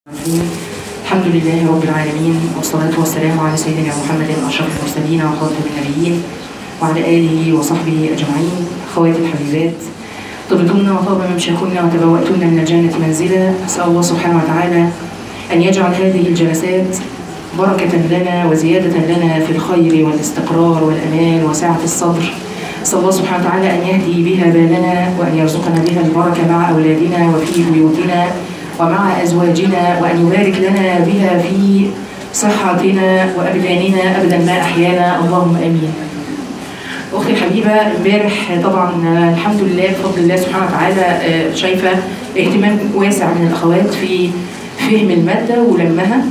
الرحيم الحمد لله رب العالمين والصلاة والسلام على سيدنا محمد أشرف المرسلين وخاتم النبيين وعلى آله وصحبه أجمعين أخواتي الحبيبات طبتن وطاب ممشاكن وتبوأتن من الجنة منزلا أسأل الله سبحانه وتعالى أن يجعل هذه الجلسات بركة لنا وزيادة لنا في الخير والاستقرار والأمان وسعة الصدر أسأل الله سبحانه وتعالى أن يهدي بها بالنا وأن يرزقنا بها البركة مع أولادنا وفي بيوتنا ومع أزواجنا وأن يبارك لنا بها في صحتنا وأبداننا أبدا ما أحيانا اللهم آمين أختي الحبيبة امبارح طبعا الحمد لله بفضل الله سبحانه وتعالى شايفة اهتمام واسع من الأخوات في فهم المادة ولمها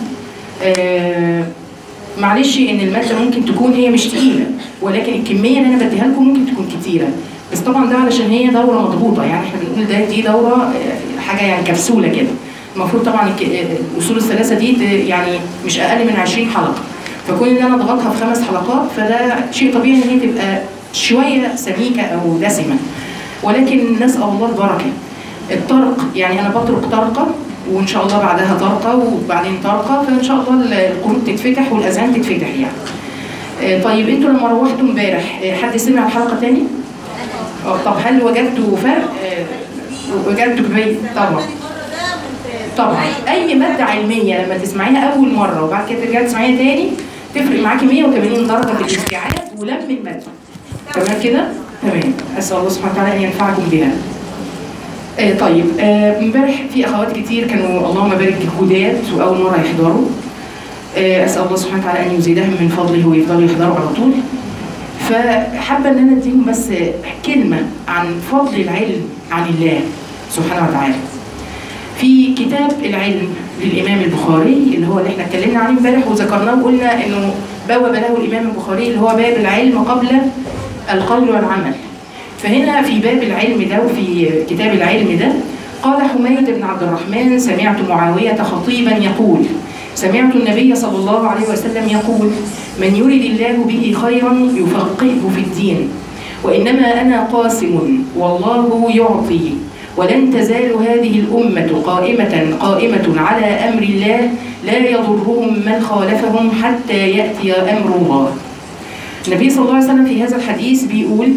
معلش ان الماده ممكن تكون هي مش تقيله ولكن الكميه اللي انا بديها لكم ممكن تكون كتيره بس طبعا ده علشان هي دوره مضغوطه يعني احنا بنقول ده دي دوره حاجه يعني كبسوله كده المفروض طبعا الاصول الثلاثه دي يعني مش اقل من 20 حلقه فكون ان انا اضغطها في خمس حلقات فده شيء طبيعي ان هي تبقى شويه سميكه او دسمه ولكن نسال الله البركه الطرق يعني انا بطرق طرقه وان شاء الله بعدها طرقه وبعدين طرقه فان شاء الله القلوب تتفتح والاذهان تتفتح يعني. طيب انتوا لما روحتوا امبارح حد سمع الحلقه تاني؟ طب هل وجدتوا فرق؟ وجدتوا كبير طبعا طبعا اي ماده علميه لما تسمعيها اول مره وبعد كده ترجعي تسمعيها تاني تفرق معاكي 180 درجه في الاستيعاب ولم الماده تمام كده؟ تمام اسال الله سبحانه وتعالى ان ينفعكم بها. آه طيب امبارح آه في اخوات كتير كانوا اللهم بارك جداد واول مره يحضروا آه اسال الله سبحانه وتعالى ان يزيدهم من فضله ويفضلوا يحضروا على طول فحابه ان انا اديهم بس كلمه عن فضل العلم عن الله سبحانه وتعالى في كتاب العلم للامام البخاري اللي هو اللي احنا اتكلمنا عنه امبارح وذكرناه وقلنا انه بوب له الامام البخاري اللي هو باب العلم قبل القول والعمل فهنا في باب العلم ده وفي كتاب العلم ده قال حميد بن عبد الرحمن سمعت معاوية خطيبا يقول سمعت النبي صلى الله عليه وسلم يقول من يرد الله به خيرا يفقهه في الدين وإنما أنا قاسم والله يعطي ولن تزال هذه الأمة قائمة قائمة على أمر الله لا يضرهم من خالفهم حتى يأتي أمر الله النبي صلى الله عليه وسلم في هذا الحديث بيقول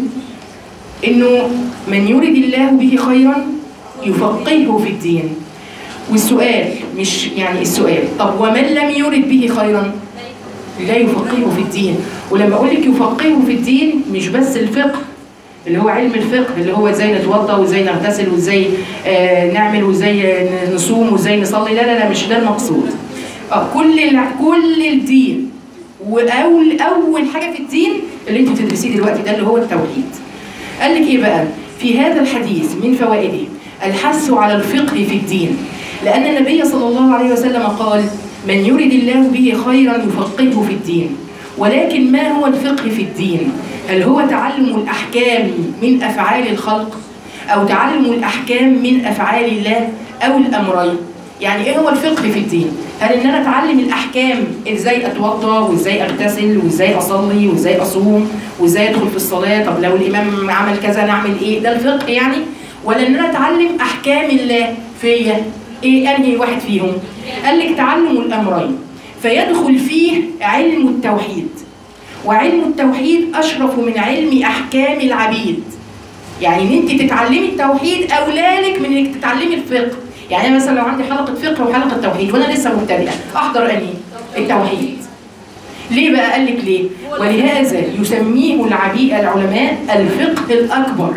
انه من يرد الله به خيرا يفقهه في الدين والسؤال مش يعني السؤال طب ومن لم يرد به خيرا لا يفقهه في الدين ولما اقول لك يفقهه في الدين مش بس الفقه اللي هو علم الفقه اللي هو ازاي نتوضا وازاي نغتسل وازاي آه نعمل وازاي نصوم وازاي نصلي لا لا لا مش ده المقصود اه كل كل الدين واول اول حاجه في الدين اللي انت بتدرسيه دلوقتي ده اللي هو التوحيد قال لك ايه بقى في هذا الحديث من فوائده الحث على الفقه في الدين لأن النبي صلى الله عليه وسلم قال من يرد الله به خيرا يفقهه في الدين ولكن ما هو الفقه في الدين هل هو تعلم الأحكام من أفعال الخلق أو تعلم الأحكام من أفعال الله أو الأمرين يعني ايه هو الفقه في الدين هل ان انا اتعلم الاحكام ازاي اتوضا وازاي اغتسل وازاي اصلي وازاي اصوم وازاي ادخل في الصلاه طب لو الامام عمل كذا نعمل ايه ده الفقه يعني ولا ان انا اتعلم احكام الله فيا ايه انهي واحد فيهم قال لك تعلم الامرين فيدخل فيه علم التوحيد وعلم التوحيد اشرف من علم احكام العبيد يعني ان انت تتعلمي التوحيد اولى لك من انك تتعلمي الفقه يعني انا مثلا لو عندي حلقه فقه وحلقه توحيد وانا لسه مبتدئه احضر انهي التوحيد ليه بقى قال لك ليه ولهذا يسميه العبيد العلماء الفقه الاكبر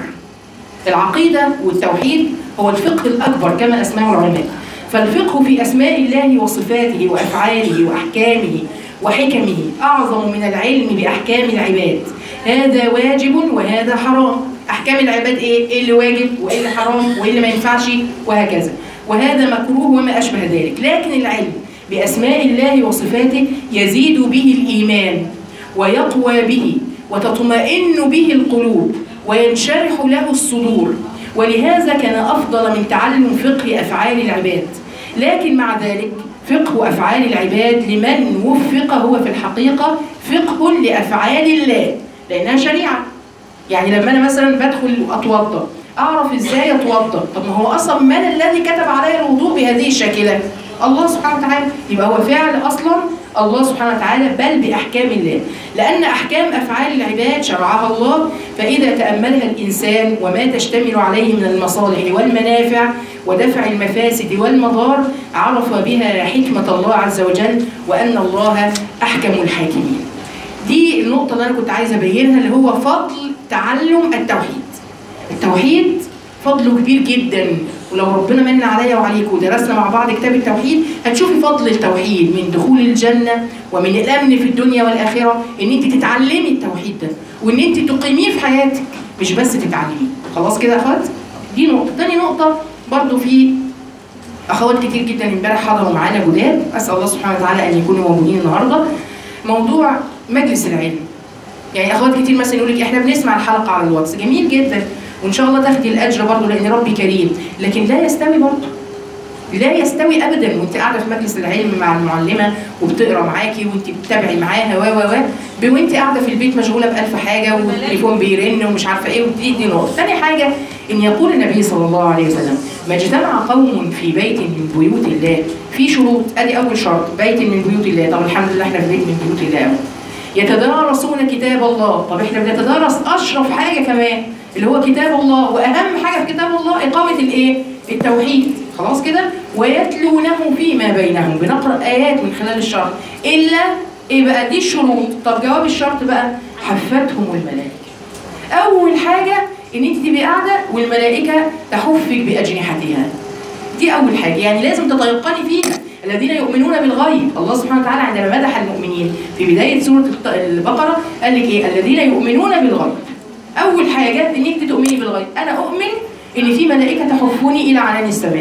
العقيده والتوحيد هو الفقه الاكبر كما اسماه العلماء فالفقه في اسماء الله وصفاته وافعاله واحكامه وحكمه اعظم من العلم باحكام العباد هذا واجب وهذا حرام احكام العباد ايه ايه اللي واجب وايه اللي حرام وايه اللي ما ينفعش وهكذا وهذا مكروه وما اشبه ذلك لكن العلم باسماء الله وصفاته يزيد به الايمان ويقوى به وتطمئن به القلوب وينشرح له الصدور ولهذا كان افضل من تعلم فقه افعال العباد لكن مع ذلك فقه افعال العباد لمن وفق هو في الحقيقه فقه لافعال الله لانها شريعه يعني لما انا مثلا بدخل اتوضا اعرف ازاي اتوضا طب ما هو اصلا من الذي كتب علي الوضوء بهذه الشاكله الله سبحانه وتعالى يبقى هو فعل اصلا الله سبحانه وتعالى بل باحكام الله لان احكام افعال العباد شرعها الله فاذا تاملها الانسان وما تشتمل عليه من المصالح والمنافع ودفع المفاسد والمضار عرف بها حكمه الله عز وجل وان الله احكم الحاكمين دي النقطه اللي انا كنت عايزه ابينها اللي هو فضل تعلم التوحيد التوحيد فضله كبير جدا ولو ربنا من عليا وعليكم ودرسنا مع بعض كتاب التوحيد هتشوفي فضل التوحيد من دخول الجنه ومن الامن في الدنيا والاخره ان انت تتعلمي التوحيد ده وان انت تقيميه في حياتك مش بس تتعلميه خلاص كده يا اخوات دي نقطه تاني نقطه برضو في اخوات كتير جدا امبارح حضروا معانا جداد اسال الله سبحانه وتعالى ان يكونوا موجودين النهارده موضوع مجلس العلم يعني اخوات كتير مثلا يقول لك احنا بنسمع الحلقه على الواتس جميل جدا وان شاء الله تاخدي الاجر برضه لان ربي كريم لكن لا يستوي برضه لا يستوي ابدا وانت قاعده في مجلس العلم مع المعلمه وبتقرا معاكي وانت بتتابعي معاها و و و وانت قاعده في البيت مشغوله بالف حاجه والتليفون بيرن ومش عارفه ايه ودي دي نقطه ثاني حاجه ان يقول النبي صلى الله عليه وسلم ما اجتمع قوم في بيت من بيوت الله في شروط ادي اول شرط بيت من بيوت الله طب الحمد لله احنا في بيت من بيوت الله أهو. يتدارسون كتاب الله طب احنا بنتدارس اشرف حاجه كمان اللي هو كتاب الله واهم حاجه في كتاب الله اقامه الايه التوحيد خلاص كده ويتلونه فيما بينهم بنقرا ايات من خلال الشرط الا ايه بقى دي الشروط طب جواب الشرط بقى حفتهم الملائكه اول حاجه ان انت تبقي قاعده والملائكه تحفك باجنحتها دي اول حاجه يعني لازم تتيقني فيها الذين يؤمنون بالغيب الله سبحانه وتعالى عندما مدح المؤمنين في بدايه سوره الط- البقره قال لك ايه الذين يؤمنون بالغيب اول حاجه ان انت تؤمني بالغيب انا اؤمن ان في ملائكه تحفني الى عنان السماء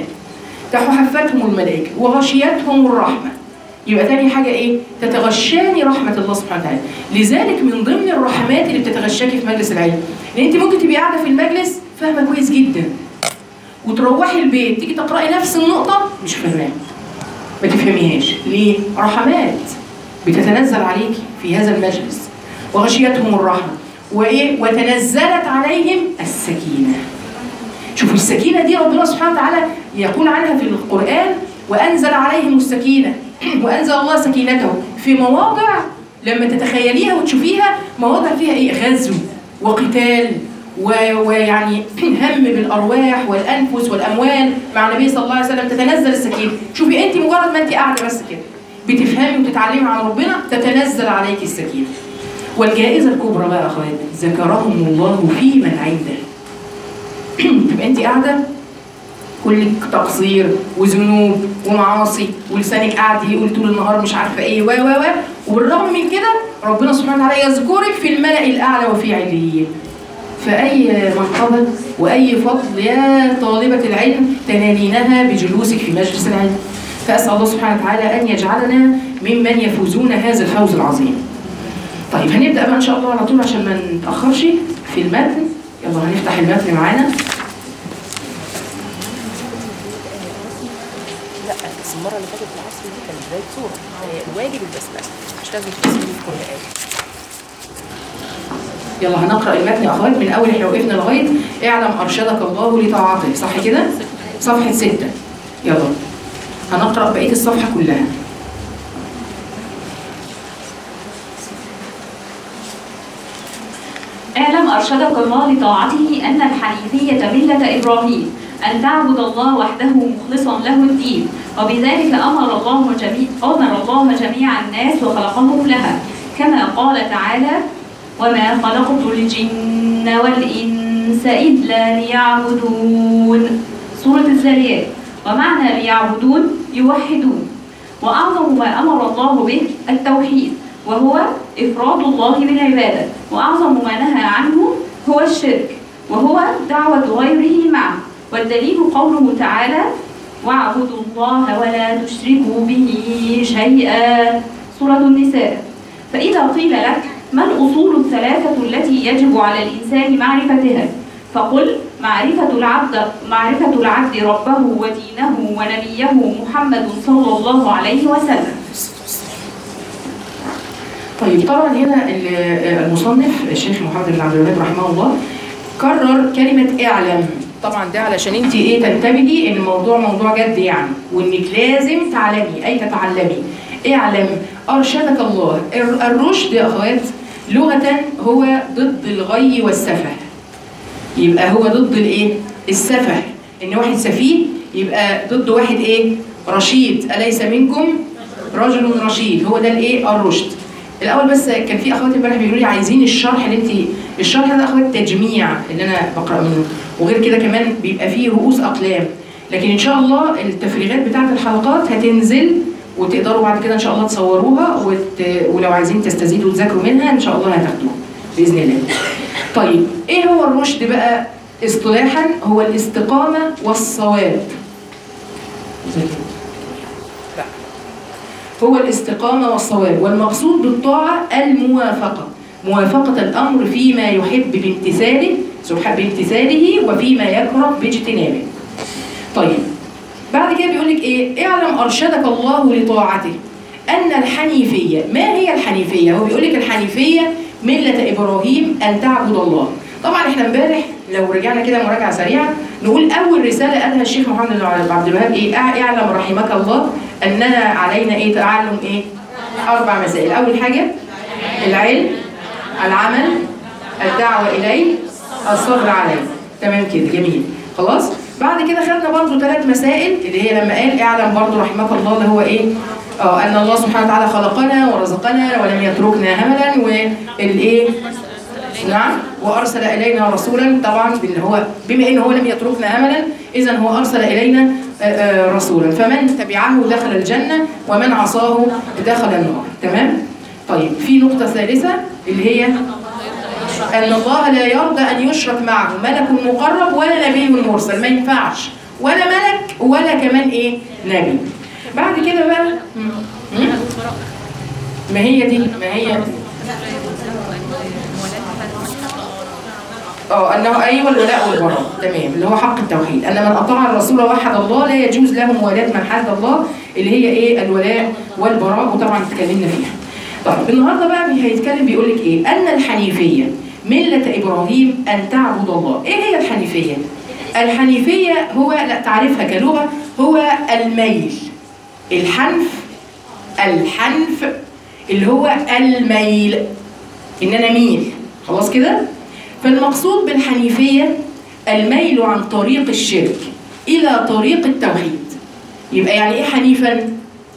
تحفتهم الملائكه وغشيتهم الرحمه يبقى تاني حاجه ايه تتغشاني رحمه الله سبحانه وتعالى لذلك من ضمن الرحمات اللي بتتغشاكي في مجلس العلم ان انت ممكن تبقي قاعده في المجلس فاهمه كويس جدا وتروحي البيت تيجي تقراي نفس النقطه مش فاهماها ما تفهميهاش ليه رحمات بتتنزل عليك في هذا المجلس وغشيتهم الرحمه وايه وتنزلت عليهم السكينه شوفوا السكينه دي ربنا سبحانه وتعالى يقول عنها في القران وانزل عليهم السكينه وانزل الله سكينته في مواضع لما تتخيليها وتشوفيها مواضع فيها ايه غزو وقتال و- ويعني هم بالارواح والانفس والاموال مع النبي صلى الله عليه وسلم تتنزل السكينه شوفي انت مجرد ما انت قاعده بس كده بتفهمي وتتعلمي عن ربنا تتنزل عليك السكينه والجائزه الكبرى بقى يا اخواتي ذكرهم الله في من عنده تبقى انت قاعده كلك تقصير وذنوب ومعاصي ولسانك قاعد يقول طول النهار مش عارفه ايه و و و وبالرغم من كده ربنا سبحانه وتعالى يذكرك في الملأ الاعلى وفي عليين فأي منقبة وأي فضل يا طالبة العلم تنالينها بجلوسك في مجلس العلم فأسأل الله سبحانه وتعالى أن يجعلنا ممن يفوزون هذا الفوز العظيم طيب هنبدأ بقى إن شاء الله على طول عشان ما نتأخرش في المتن يلا هنفتح المتن معانا لا بس المره اللي فاتت العصر دي كانت بدايه سوره هي الواجب البسمله مش لازم تسمي في كل ايه يلا هنقرأ المتن يا أخوات من أول إحنا وقفنا لغاية اعلم أرشدك الله لطاعته صح كده؟ صفحة ستة يلا هنقرأ بقية الصفحة كلها اعلم أرشدك الله لطاعته أن الحنيفية ملة إبراهيم أن تعبد الله وحده مخلصا له الدين وبذلك أمر الله جميع أمر الله جميع الناس وخلقهم لها كما قال تعالى وما خلقت الجن والإنس إلا ليعبدون سورة الذاريات ومعنى ليعبدون يوحدون وأعظم ما أمر الله به التوحيد وهو إفراد الله بالعبادة وأعظم ما نهى عنه هو الشرك وهو دعوة غيره معه والدليل قوله تعالى واعبدوا الله ولا تشركوا به شيئا سورة النساء فإذا قيل لك ما الأصول الثلاثة التي يجب على الإنسان معرفتها فقل معرفة العبد معرفة العبد ربه ودينه ونبيه محمد صلى الله عليه وسلم طيب طبعا هنا ال- المصنف الشيخ محمد بن عبد الوهاب رحمه الله كرر كلمة اعلم طبعا ده علشان انت ايه تنتبهي ان الموضوع موضوع جد يعني وانك لازم تعلمي اي تتعلمي اعلم ارشدك الله الر- الرشد يا اخوات لغه هو ضد الغي والسفه يبقى هو ضد الايه السفه ان واحد سفيه يبقى ضد واحد ايه رشيد اليس منكم رجل رشيد هو ده الايه الرشد الاول بس كان في اخوات امبارح بيقولوا لي عايزين الشرح اللي انت الشرح ده اخوات تجميع اللي انا بقرا منه وغير كده كمان بيبقى فيه رؤوس اقلام لكن ان شاء الله التفريغات بتاعه الحلقات هتنزل وتقدروا بعد كده ان شاء الله تصوروها وت... ولو عايزين تستزيدوا وتذاكروا منها ان شاء الله هتاخدوها باذن الله. طيب ايه هو الرشد بقى اصطلاحا هو الاستقامه والصواب. لا. هو الاستقامه والصواب والمقصود بالطاعه الموافقه موافقه الامر فيما يحب بامتثاله سبحانه بامتثاله وفيما يكره باجتنابه. طيب بعد كده بيقول لك ايه اعلم ارشدك الله لطاعته ان الحنيفيه ما هي الحنيفيه هو بيقول لك الحنيفيه مله ابراهيم ان تعبد الله طبعا احنا امبارح لو رجعنا كده مراجعه سريعه نقول اول رساله قالها الشيخ محمد بن عبد الوهاب ايه أع- اعلم رحمك الله اننا علينا ايه تعلم ايه اربع مسائل اول حاجه العلم العمل الدعوه اليه الصبر عليه تمام كده جميل خلاص بعد كده خدنا برضو ثلاث مسائل اللي هي لما قال اعلم برضو رحمك الله اللي هو ايه اه ان الله سبحانه وتعالى خلقنا ورزقنا ولم يتركنا هملا والايه نعم وارسل الينا رسولا طبعا اللي هو بما انه هو لم يتركنا هملا اذا هو ارسل الينا آه، آه، رسولا فمن تبعه دخل الجنه ومن عصاه دخل النار تمام طيب في نقطه ثالثه اللي هي أن الله لا يرضى أن يشرك معه ملك مقرب ولا نبي مرسل ما ينفعش ولا ملك ولا كمان إيه نبي بعد كده بقى مم. مم. ما هي دي ما هي اه انه ايوه الولاء والبراء تمام اللي هو حق التوحيد ان من اطاع الرسول ووحد الله لا يجوز له موالاه من حد الله اللي هي ايه الولاء والبراء وطبعا اتكلمنا فيها طيب النهارده بقى بي- هيتكلم بيقول لك ايه ان الحنيفيه مله ابراهيم ان تعبد الله ايه هي الحنيفيه الحنيفيه هو لا تعرفها كلغه هو الميل الحنف الحنف اللي هو الميل ان انا ميل خلاص كده فالمقصود بالحنيفيه الميل عن طريق الشرك الى طريق التوحيد يبقى يعني ايه حنيفا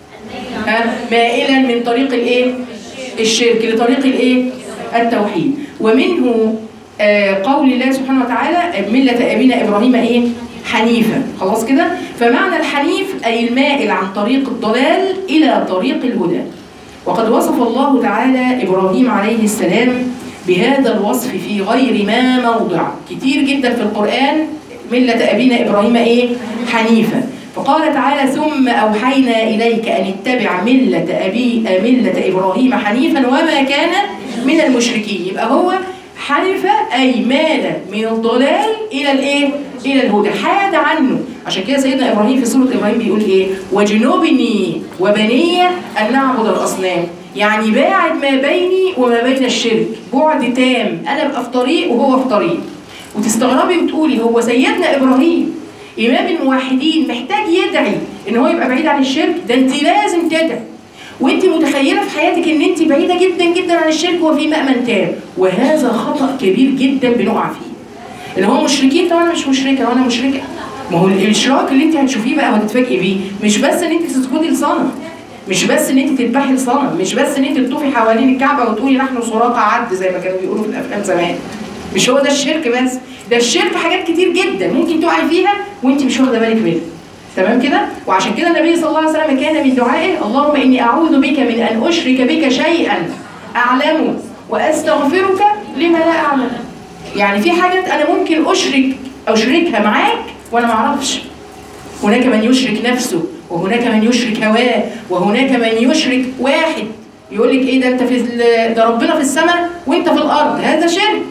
ها مائلا من طريق الايه الشرك لطريق الايه التوحيد ومنه آه قول الله سبحانه وتعالى ملة أبينا إبراهيم إيه حنيفا خلاص كده فمعنى الحنيف أي المائل عن طريق الضلال إلى طريق الهدى وقد وصف الله تعالى إبراهيم عليه السلام بهذا الوصف في غير ما موضع كتير جدا في القرآن ملة أبينا إبراهيم إيه حنيفا فقال تعالى ثم أوحينا إليك أن اتبع ملة أبي ملة إبراهيم حنيفا وما كان من المشركين يبقى هو حنف أي مال من الضلال إلى الإيه؟ إلى الهدى حاد عنه عشان كده سيدنا إبراهيم في سورة إبراهيم بيقول إيه؟ وجنوبني وبني أن نعبد الأصنام يعني باعد ما بيني وما بين الشرك بعد تام أنا أبقى في طريق وهو في طريق وتستغربي وتقولي هو سيدنا إبراهيم إمام الموحدين محتاج يدعي إن هو يبقى بعيد عن الشرك ده أنت لازم تدعي وانت متخيله في حياتك ان انت بعيده جدا جدا عن الشرك وفي مأمن تام وهذا خطأ كبير جدا بنقع فيه اللي هو مشركين طب انا مش مشركه وانا مشركه ما هو الاشراك اللي انت هتشوفيه بقى وهتتفاجئي بيه مش بس ان انت تسجدي لصنم مش بس ان انت تذبحي لصنم مش بس ان انت تطوفي حوالين الكعبه وتقولي نحن سراقه عد زي ما كانوا بيقولوا في الافلام زمان مش هو ده الشرك بس ده الشرك حاجات كتير جدا ممكن تقعي فيها وانت مش واخده بالك منها تمام كده وعشان كده النبي صلى الله عليه وسلم كان من دعائه اللهم اني اعوذ بك من ان اشرك بك شيئا اعلمه واستغفرك لما لا اعلم يعني في حاجات انا ممكن اشرك اشركها معاك وانا ما اعرفش هناك من يشرك نفسه وهناك من يشرك هواه وهناك من يشرك واحد يقول لك ايه ده انت في ال- ده ربنا في السماء وانت في الارض هذا شرك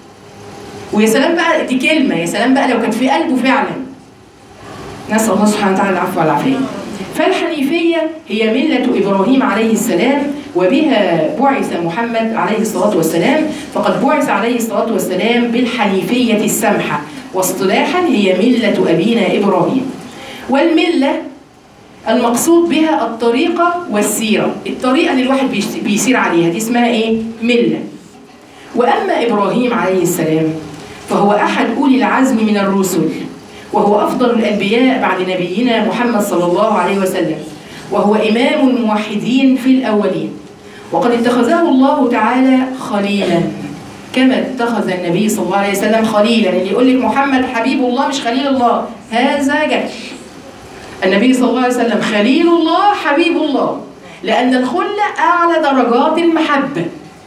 ويا سلام بقى دي كلمه يا سلام بقى لو كانت في قلبه فعلا نسال الله سبحانه وتعالى العفو والعافيه فالحنيفية هي ملة إبراهيم عليه السلام وبها بعث محمد عليه الصلاة والسلام فقد بعث عليه الصلاة والسلام بالحنيفية السمحة واصطلاحا هي ملة أبينا إبراهيم والملة المقصود بها الطريقة والسيرة الطريقة اللي الواحد بيس- بيسير عليها دي اسمها إيه؟ ملة وأما إبراهيم عليه السلام فهو أحد أولي العزم من الرسل وهو أفضل الأنبياء بعد نبينا محمد صلى الله عليه وسلم وهو إمام الموحدين في الأولين وقد اتخذه الله تعالى خليلا كما اتخذ النبي صلى الله عليه وسلم خليلا اللي يقول لك محمد حبيب الله مش خليل الله هذا جهل النبي صلى الله عليه وسلم خليل الله حبيب الله لأن الخلة أعلى درجات المحبة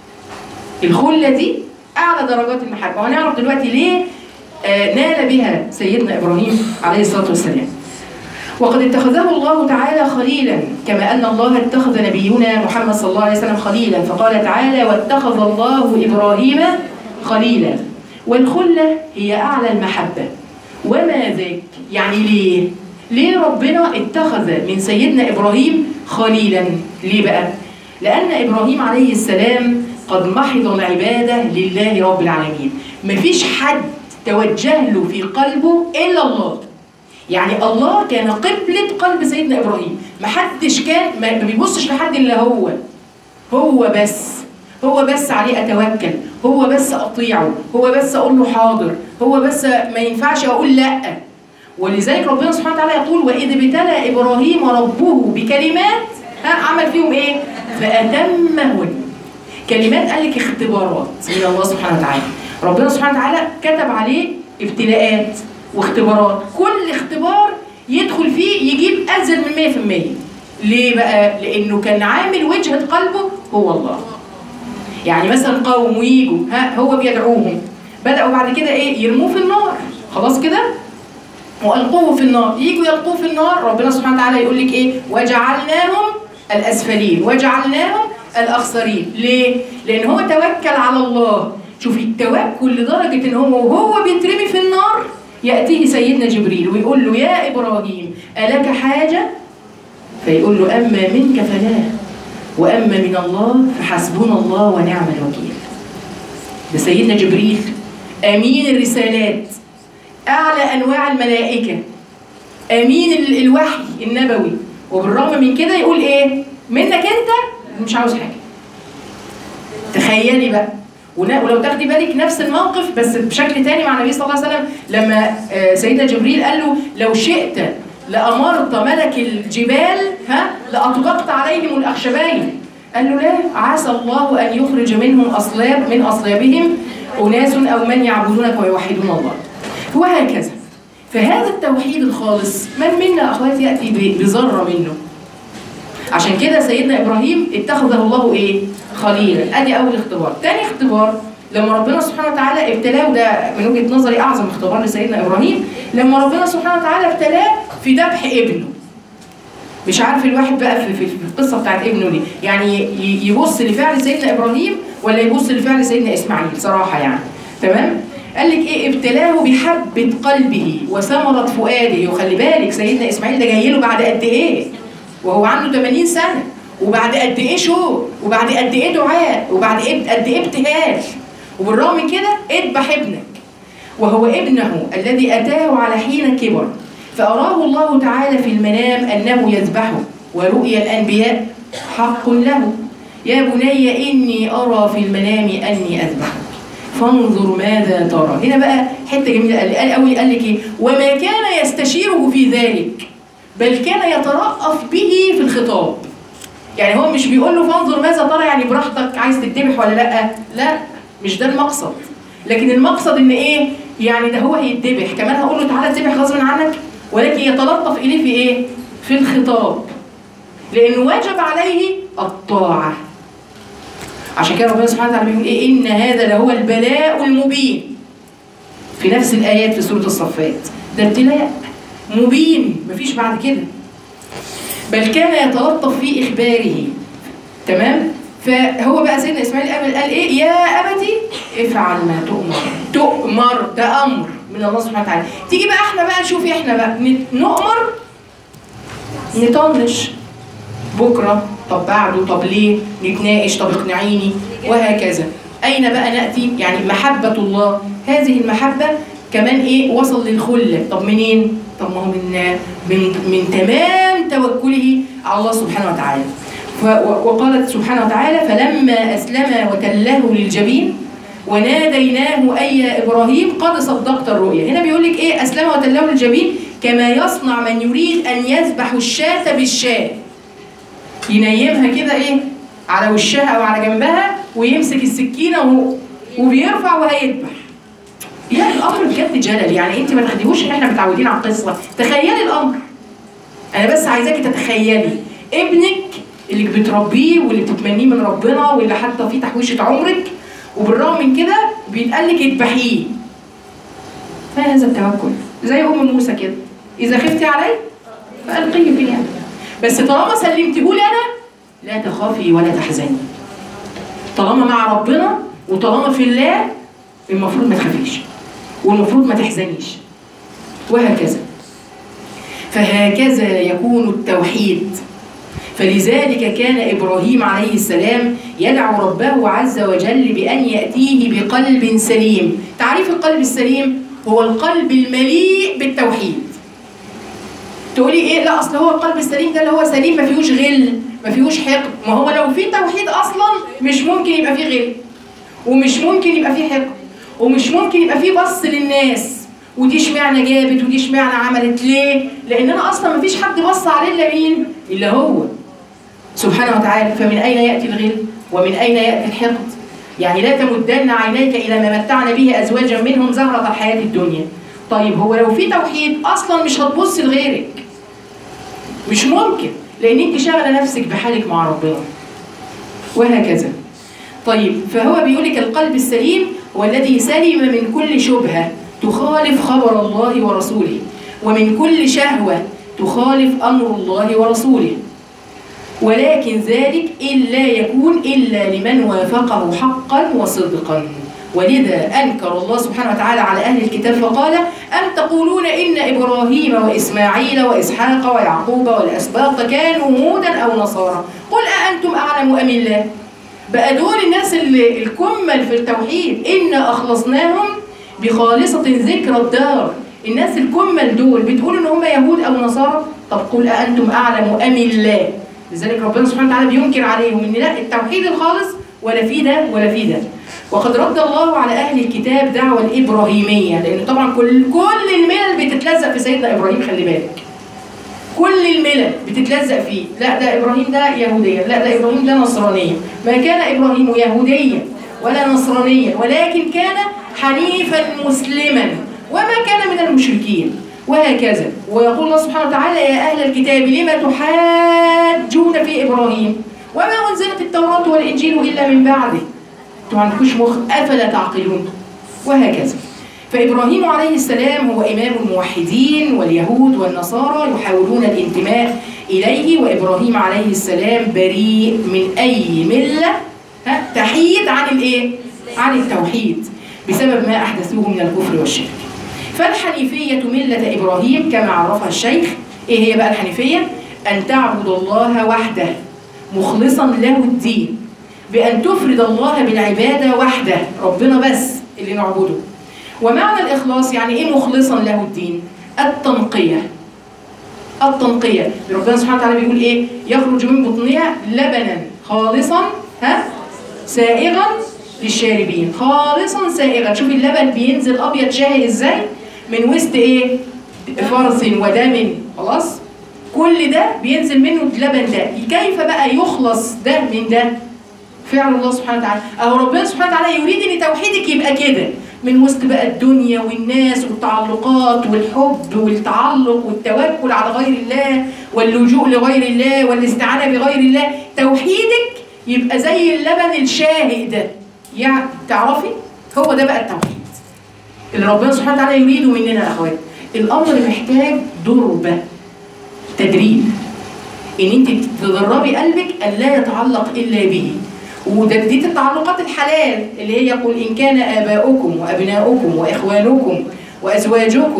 الخلة دي أعلى درجات المحبة وهنعرف دلوقتي ليه آه، نال بها سيدنا إبراهيم عليه الصلاة والسلام وقد اتخذه الله تعالى خليلا كما أن الله اتخذ نبينا محمد صلى الله عليه وسلم خليلا فقال تعالى واتخذ الله إبراهيم خليلا والخلة هي أعلى المحبة وما ذاك يعني ليه؟ ليه ربنا اتخذ من سيدنا إبراهيم خليلا؟ ليه بقى؟ لأن إبراهيم عليه السلام قد محض العبادة لله رب العالمين مفيش حد توجه له في قلبه إلا الله يعني الله كان قبلة قلب سيدنا إبراهيم محدش كان ما ما بيبصش لحد إلا هو هو بس هو بس عليه أتوكل هو بس أطيعه هو بس أقول له حاضر هو بس ما ينفعش أقول لأ ولذلك ربنا سبحانه وتعالى يقول وإذ ابتلى إبراهيم ربه بكلمات ها عمل فيهم إيه؟ فأتمهن كلمات قال لك اختبارات من الله سبحانه وتعالى ربنا سبحانه وتعالى كتب عليه ابتلاءات واختبارات كل اختبار يدخل فيه يجيب أزيد من 100% ليه بقى؟ لأنه كان عامل وجهة قلبه هو الله يعني مثلا قوم ويجوا ها هو بيدعوهم بدأوا بعد كده ايه يرموه في النار خلاص كده والقوه في النار يجوا يلقوه في النار ربنا سبحانه وتعالى يقول لك ايه وجعلناهم الاسفلين وجعلناهم الاخسرين ليه لان هو توكل على الله شوفي التوكل لدرجه ان هو وهو بيترمي في النار ياتيه سيدنا جبريل ويقول له يا ابراهيم الك حاجه فيقول له اما منك فلا واما من الله فحسبنا الله ونعم الوكيل ده سيدنا جبريل امين الرسالات اعلى انواع الملائكه امين ال- الوحي النبوي وبالرغم من كده يقول ايه منك انت مش عاوز حاجه تخيلي بقى ون- ولو تاخدي بالك نفس الموقف بس بشكل تاني مع النبي صلى الله عليه وسلم لما آه، سيدنا جبريل قال له لو شئت لأمرت ملك الجبال ها لأطبقت عليهم الأخشبين قال له لا عسى الله أن يخرج منهم أصلاب من أصلابهم أناس أو من يعبدونك ويوحدون الله وهكذا فهذا التوحيد الخالص من منا أخواتي يأتي ب- بذرة منه عشان كده سيدنا ابراهيم اتخذه الله ايه؟ خليلا ادي اول اختبار، تاني اختبار لما ربنا سبحانه وتعالى ابتلاه وده من وجهه نظري اعظم اختبار لسيدنا ابراهيم لما ربنا سبحانه وتعالى ابتلاه في ذبح ابنه. مش عارف الواحد بقى في, في, في القصه بتاعت ابنه دي يعني ي- يبص لفعل سيدنا ابراهيم ولا يبص لفعل سيدنا اسماعيل صراحه يعني تمام؟ قال لك ايه ابتلاه بحبه قلبه وثمره فؤاده وخلي بالك سيدنا اسماعيل ده جاي له بعد قد ايه؟ وهو عنده 80 سنة وبعد قد ايه شوق وبعد قد ايه دعاء وبعد إيه قد ايه ابتهال وبالرغم من كده اذبح ابنك وهو ابنه الذي اتاه على حين كبر فاراه الله تعالى في المنام انه يذبحه ورؤيا الانبياء حق له يا بني اني ارى في المنام اني اذبحك فانظر ماذا ترى هنا بقى حته جميله قال قال قوي قال لك ايه وما كان يستشيره في ذلك بل كان يترأف به في الخطاب يعني هو مش بيقول له فانظر ماذا ترى يعني براحتك عايز تتذبح ولا لا لا مش ده المقصد لكن المقصد ان ايه يعني ده هو هيتذبح كمان هقول له تعالى تذبح غصب عنك ولكن يتلطف اليه في ايه في الخطاب لانه واجب عليه الطاعه عشان كده ربنا سبحانه وتعالى بيقول ايه ان هذا لهو البلاء المبين في نفس الايات في سوره الصفات ده ابتلاء مبين مفيش بعد كده بل كان يتلطف في اخباره تمام فهو بقى سيدنا اسماعيل قبل قال ايه يا ابتي افعل ما تؤمر تؤمر ده امر من الله سبحانه وتعالى تيجي بقى احنا بقى نشوف احنا بقى نت- نؤمر نطنش بكره طب بعده طب ليه نتناقش طب اقنعيني وهكذا اين بقى ناتي يعني محبه الله هذه المحبه كمان ايه وصل للخله طب منين طب ما هو من من من تمام توكله على الله سبحانه وتعالى ف- و- وقالت سبحانه وتعالى فلما اسلم وتله للجبين وناديناه اي يا ابراهيم قد صدقت الرؤيا هنا بيقول لك ايه اسلم وتله للجبين كما يصنع من يريد ان يذبح الشاة بالشاة ينيمها كده ايه على وشها او على جنبها ويمسك السكينه وهو وبيرفع وهيذبح يعني الامر بجد جلل يعني انت ما تاخديهوش ان احنا متعودين على القصه تخيلي الامر انا بس عايزاكي تتخيلي ابنك اللي بتربيه واللي بتتمنيه من ربنا واللي حتى فيه تحويشه عمرك وبالرغم من كده بيتقال لك اذبحيه ما هذا التوكل زي ام موسى كده اذا خفتي علي فالقيه في اليم بس طالما سلمتيه لي انا لا تخافي ولا تحزني طالما مع ربنا وطالما في الله المفروض ما تخافيش والمفروض ما تحزنيش وهكذا فهكذا يكون التوحيد فلذلك كان ابراهيم عليه السلام يدعو ربه عز وجل بان ياتيه بقلب سليم تعريف القلب السليم هو القلب المليء بالتوحيد تقولي ايه لا اصل هو القلب السليم ده اللي هو سليم ما فيهوش غل ما فيهوش حقد ما هو لو في توحيد اصلا مش ممكن يبقى فيه غل ومش ممكن يبقى فيه حقد ومش ممكن يبقى فيه بص للناس ودي اشمعنى جابت ودي اشمعنى عملت ليه لان انا اصلا ما فيش حد بص عليه الا مين الا هو سبحانه وتعالى فمن اين ياتي الغل ومن اين ياتي الحقد يعني لا تمدن عينيك الى ما متعنا به ازواجا منهم زهره الحياه الدنيا طيب هو لو في توحيد اصلا مش هتبص لغيرك مش ممكن لان انت شاغله نفسك بحالك مع ربنا وهكذا طيب فهو بيقول لك القلب السليم هو الذي سلم من كل شبهه تخالف خبر الله ورسوله ومن كل شهوه تخالف امر الله ورسوله ولكن ذلك إلا يكون إلا لمن وافقه حقا وصدقا ولذا أنكر الله سبحانه وتعالى على أهل الكتاب فقال أم تقولون إن إبراهيم وإسماعيل وإسحاق ويعقوب والأسباط كانوا هودا أو نصارى قل أأنتم أعلم أم الله بقى دول الناس اللي الكمل في التوحيد إنا أخلصناهم بخالصة ذكر الدار الناس الكمل دول بتقول إن هم يهود أو نصارى طب قل أأنتم أعلم أم الله لذلك ربنا سبحانه وتعالى بينكر عليهم ان لا التوحيد الخالص ولا في ده ولا في ده وقد رد الله على اهل الكتاب دعوه الابراهيميه لان طبعا كل كل الملل بتتلزق في سيدنا ابراهيم خلي بالك كل الملل بتتلزق فيه لا ده ابراهيم ده يهوديا لا ده ابراهيم ده نصرانيا ما كان ابراهيم يهوديا ولا نصرانيا ولكن كان حنيفا مسلما وما كان من المشركين وهكذا ويقول الله سبحانه وتعالى يا أهل الكتاب لم تحاجون في إبراهيم وما أنزلت التوراة والإنجيل إلا من بعده انتوا ما عندكوش مخ أفلا تعقلون وهكذا فإبراهيم عليه السلام هو إمام الموحدين واليهود والنصارى يحاولون الانتماء إليه وإبراهيم عليه السلام بريء من أي ملة ها تحيد عن الإيه؟ عن التوحيد بسبب ما أحدثوه من الكفر والشرك فالحنيفية ملة إبراهيم كما عرفها الشيخ إيه هي بقى الحنيفية؟ أن تعبد الله وحده مخلصا له الدين بأن تفرد الله بالعبادة وحده ربنا بس اللي نعبده ومعنى الإخلاص يعني إيه مخلصا له الدين؟ التنقية التنقية ربنا سبحانه وتعالى بيقول إيه؟ يخرج من بطنها لبنا خالصا ها سائغا للشاربين خالصا سائغا شوفي اللبن بينزل ابيض شاهي ازاي من وسط ايه فرث ودم خلاص كل ده بينزل منه اللبن ده كيف بقى يخلص ده من ده فعل الله سبحانه وتعالى اهو ربنا سبحانه وتعالى يريد ان توحيدك يبقى كده من وسط بقى الدنيا والناس والتعلقات والحب والتعلق والتوكل على غير الله واللجوء لغير الله والاستعانه بغير الله توحيدك يبقى زي اللبن الشاهق ده يعني تعرفي هو ده بقى التوحيد اللي ربنا سبحانه وتعالى يريده مننا يا اخوات الامر محتاج دربه تدريب ان انت تدربي قلبك ان لا يتعلق الا به وده دي التعلقات الحلال اللي هي قل ان كان اباؤكم وابناؤكم واخوانكم وازواجكم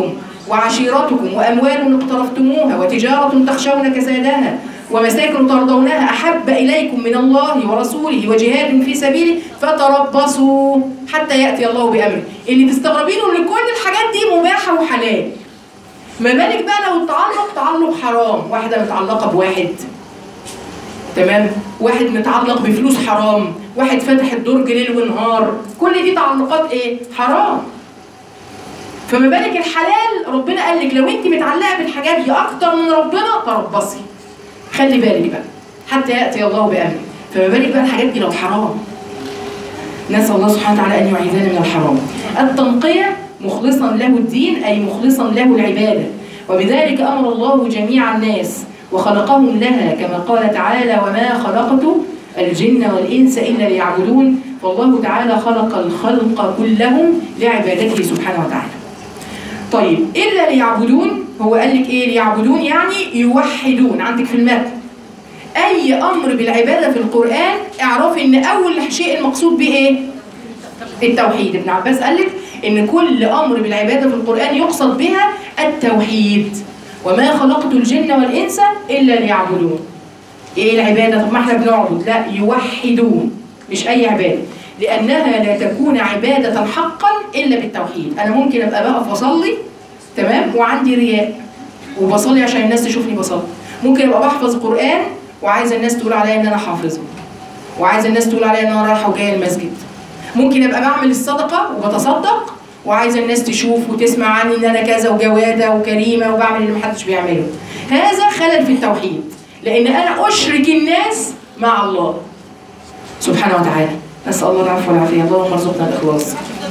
وعشيرتكم وأموال اقترفتموها وتجارة تخشون كسادها ومساكن ترضونها أحب إليكم من الله ورسوله وجهاد في سبيله فتربصوا حتى يأتي الله بأمره اللي تستغربينه إن كل الحاجات دي مباحة وحلال ما بالك بقى لو التعلق تعلق حرام واحدة متعلقة بواحد تمام واحد متعلق بفلوس حرام واحد فاتح الدرج ليل ونهار كل دي تعلقات ايه حرام فما بالك الحلال ربنا قال لك لو انت متعلقه بالحاجات دي اكتر من ربنا تربصي خلي بالك بقى حتى ياتي الله بامره فما بالك بقى الحاجات دي لو حرام نسال الله سبحانه وتعالى ان يعيذنا من الحرام التنقيه مخلصا له الدين اي مخلصا له العباده وبذلك امر الله جميع الناس وخلقهم لها كما قال تعالى وما خلقت الجن والانس الا ليعبدون فالله تعالى خلق الخلق كلهم لعبادته سبحانه وتعالى طيب الا ليعبدون هو قال لك ايه ليعبدون يعني يوحدون عندك في المتن اي امر بالعباده في القران اعرفي ان اول شيء المقصود به ايه التوحيد ابن عباس قال لك ان كل امر بالعباده في القران يقصد بها التوحيد وما خلقت الجن والانس الا ليعبدون ايه العباده طب ما احنا بنعبد لا يوحدون مش اي عباده لانها لا تكون عباده حقا الا بالتوحيد انا ممكن ابقى بقف اصلي تمام وعندي رياء وبصلي عشان الناس تشوفني بصلي ممكن ابقى بحفظ قران وعايزه الناس تقول عليا ان انا حافظه وعايزه الناس تقول عليا ان انا رايحه وجايه المسجد ممكن ابقى بعمل الصدقه وبتصدق وعايزه الناس تشوف وتسمع عني ان انا كذا وجواده وكريمه وبعمل اللي محدش بيعمله هذا خلل في التوحيد لان انا اشرك الناس مع الله سبحانه وتعالى نسال الله العفو والعافيه اللهم ارزقنا الاخلاص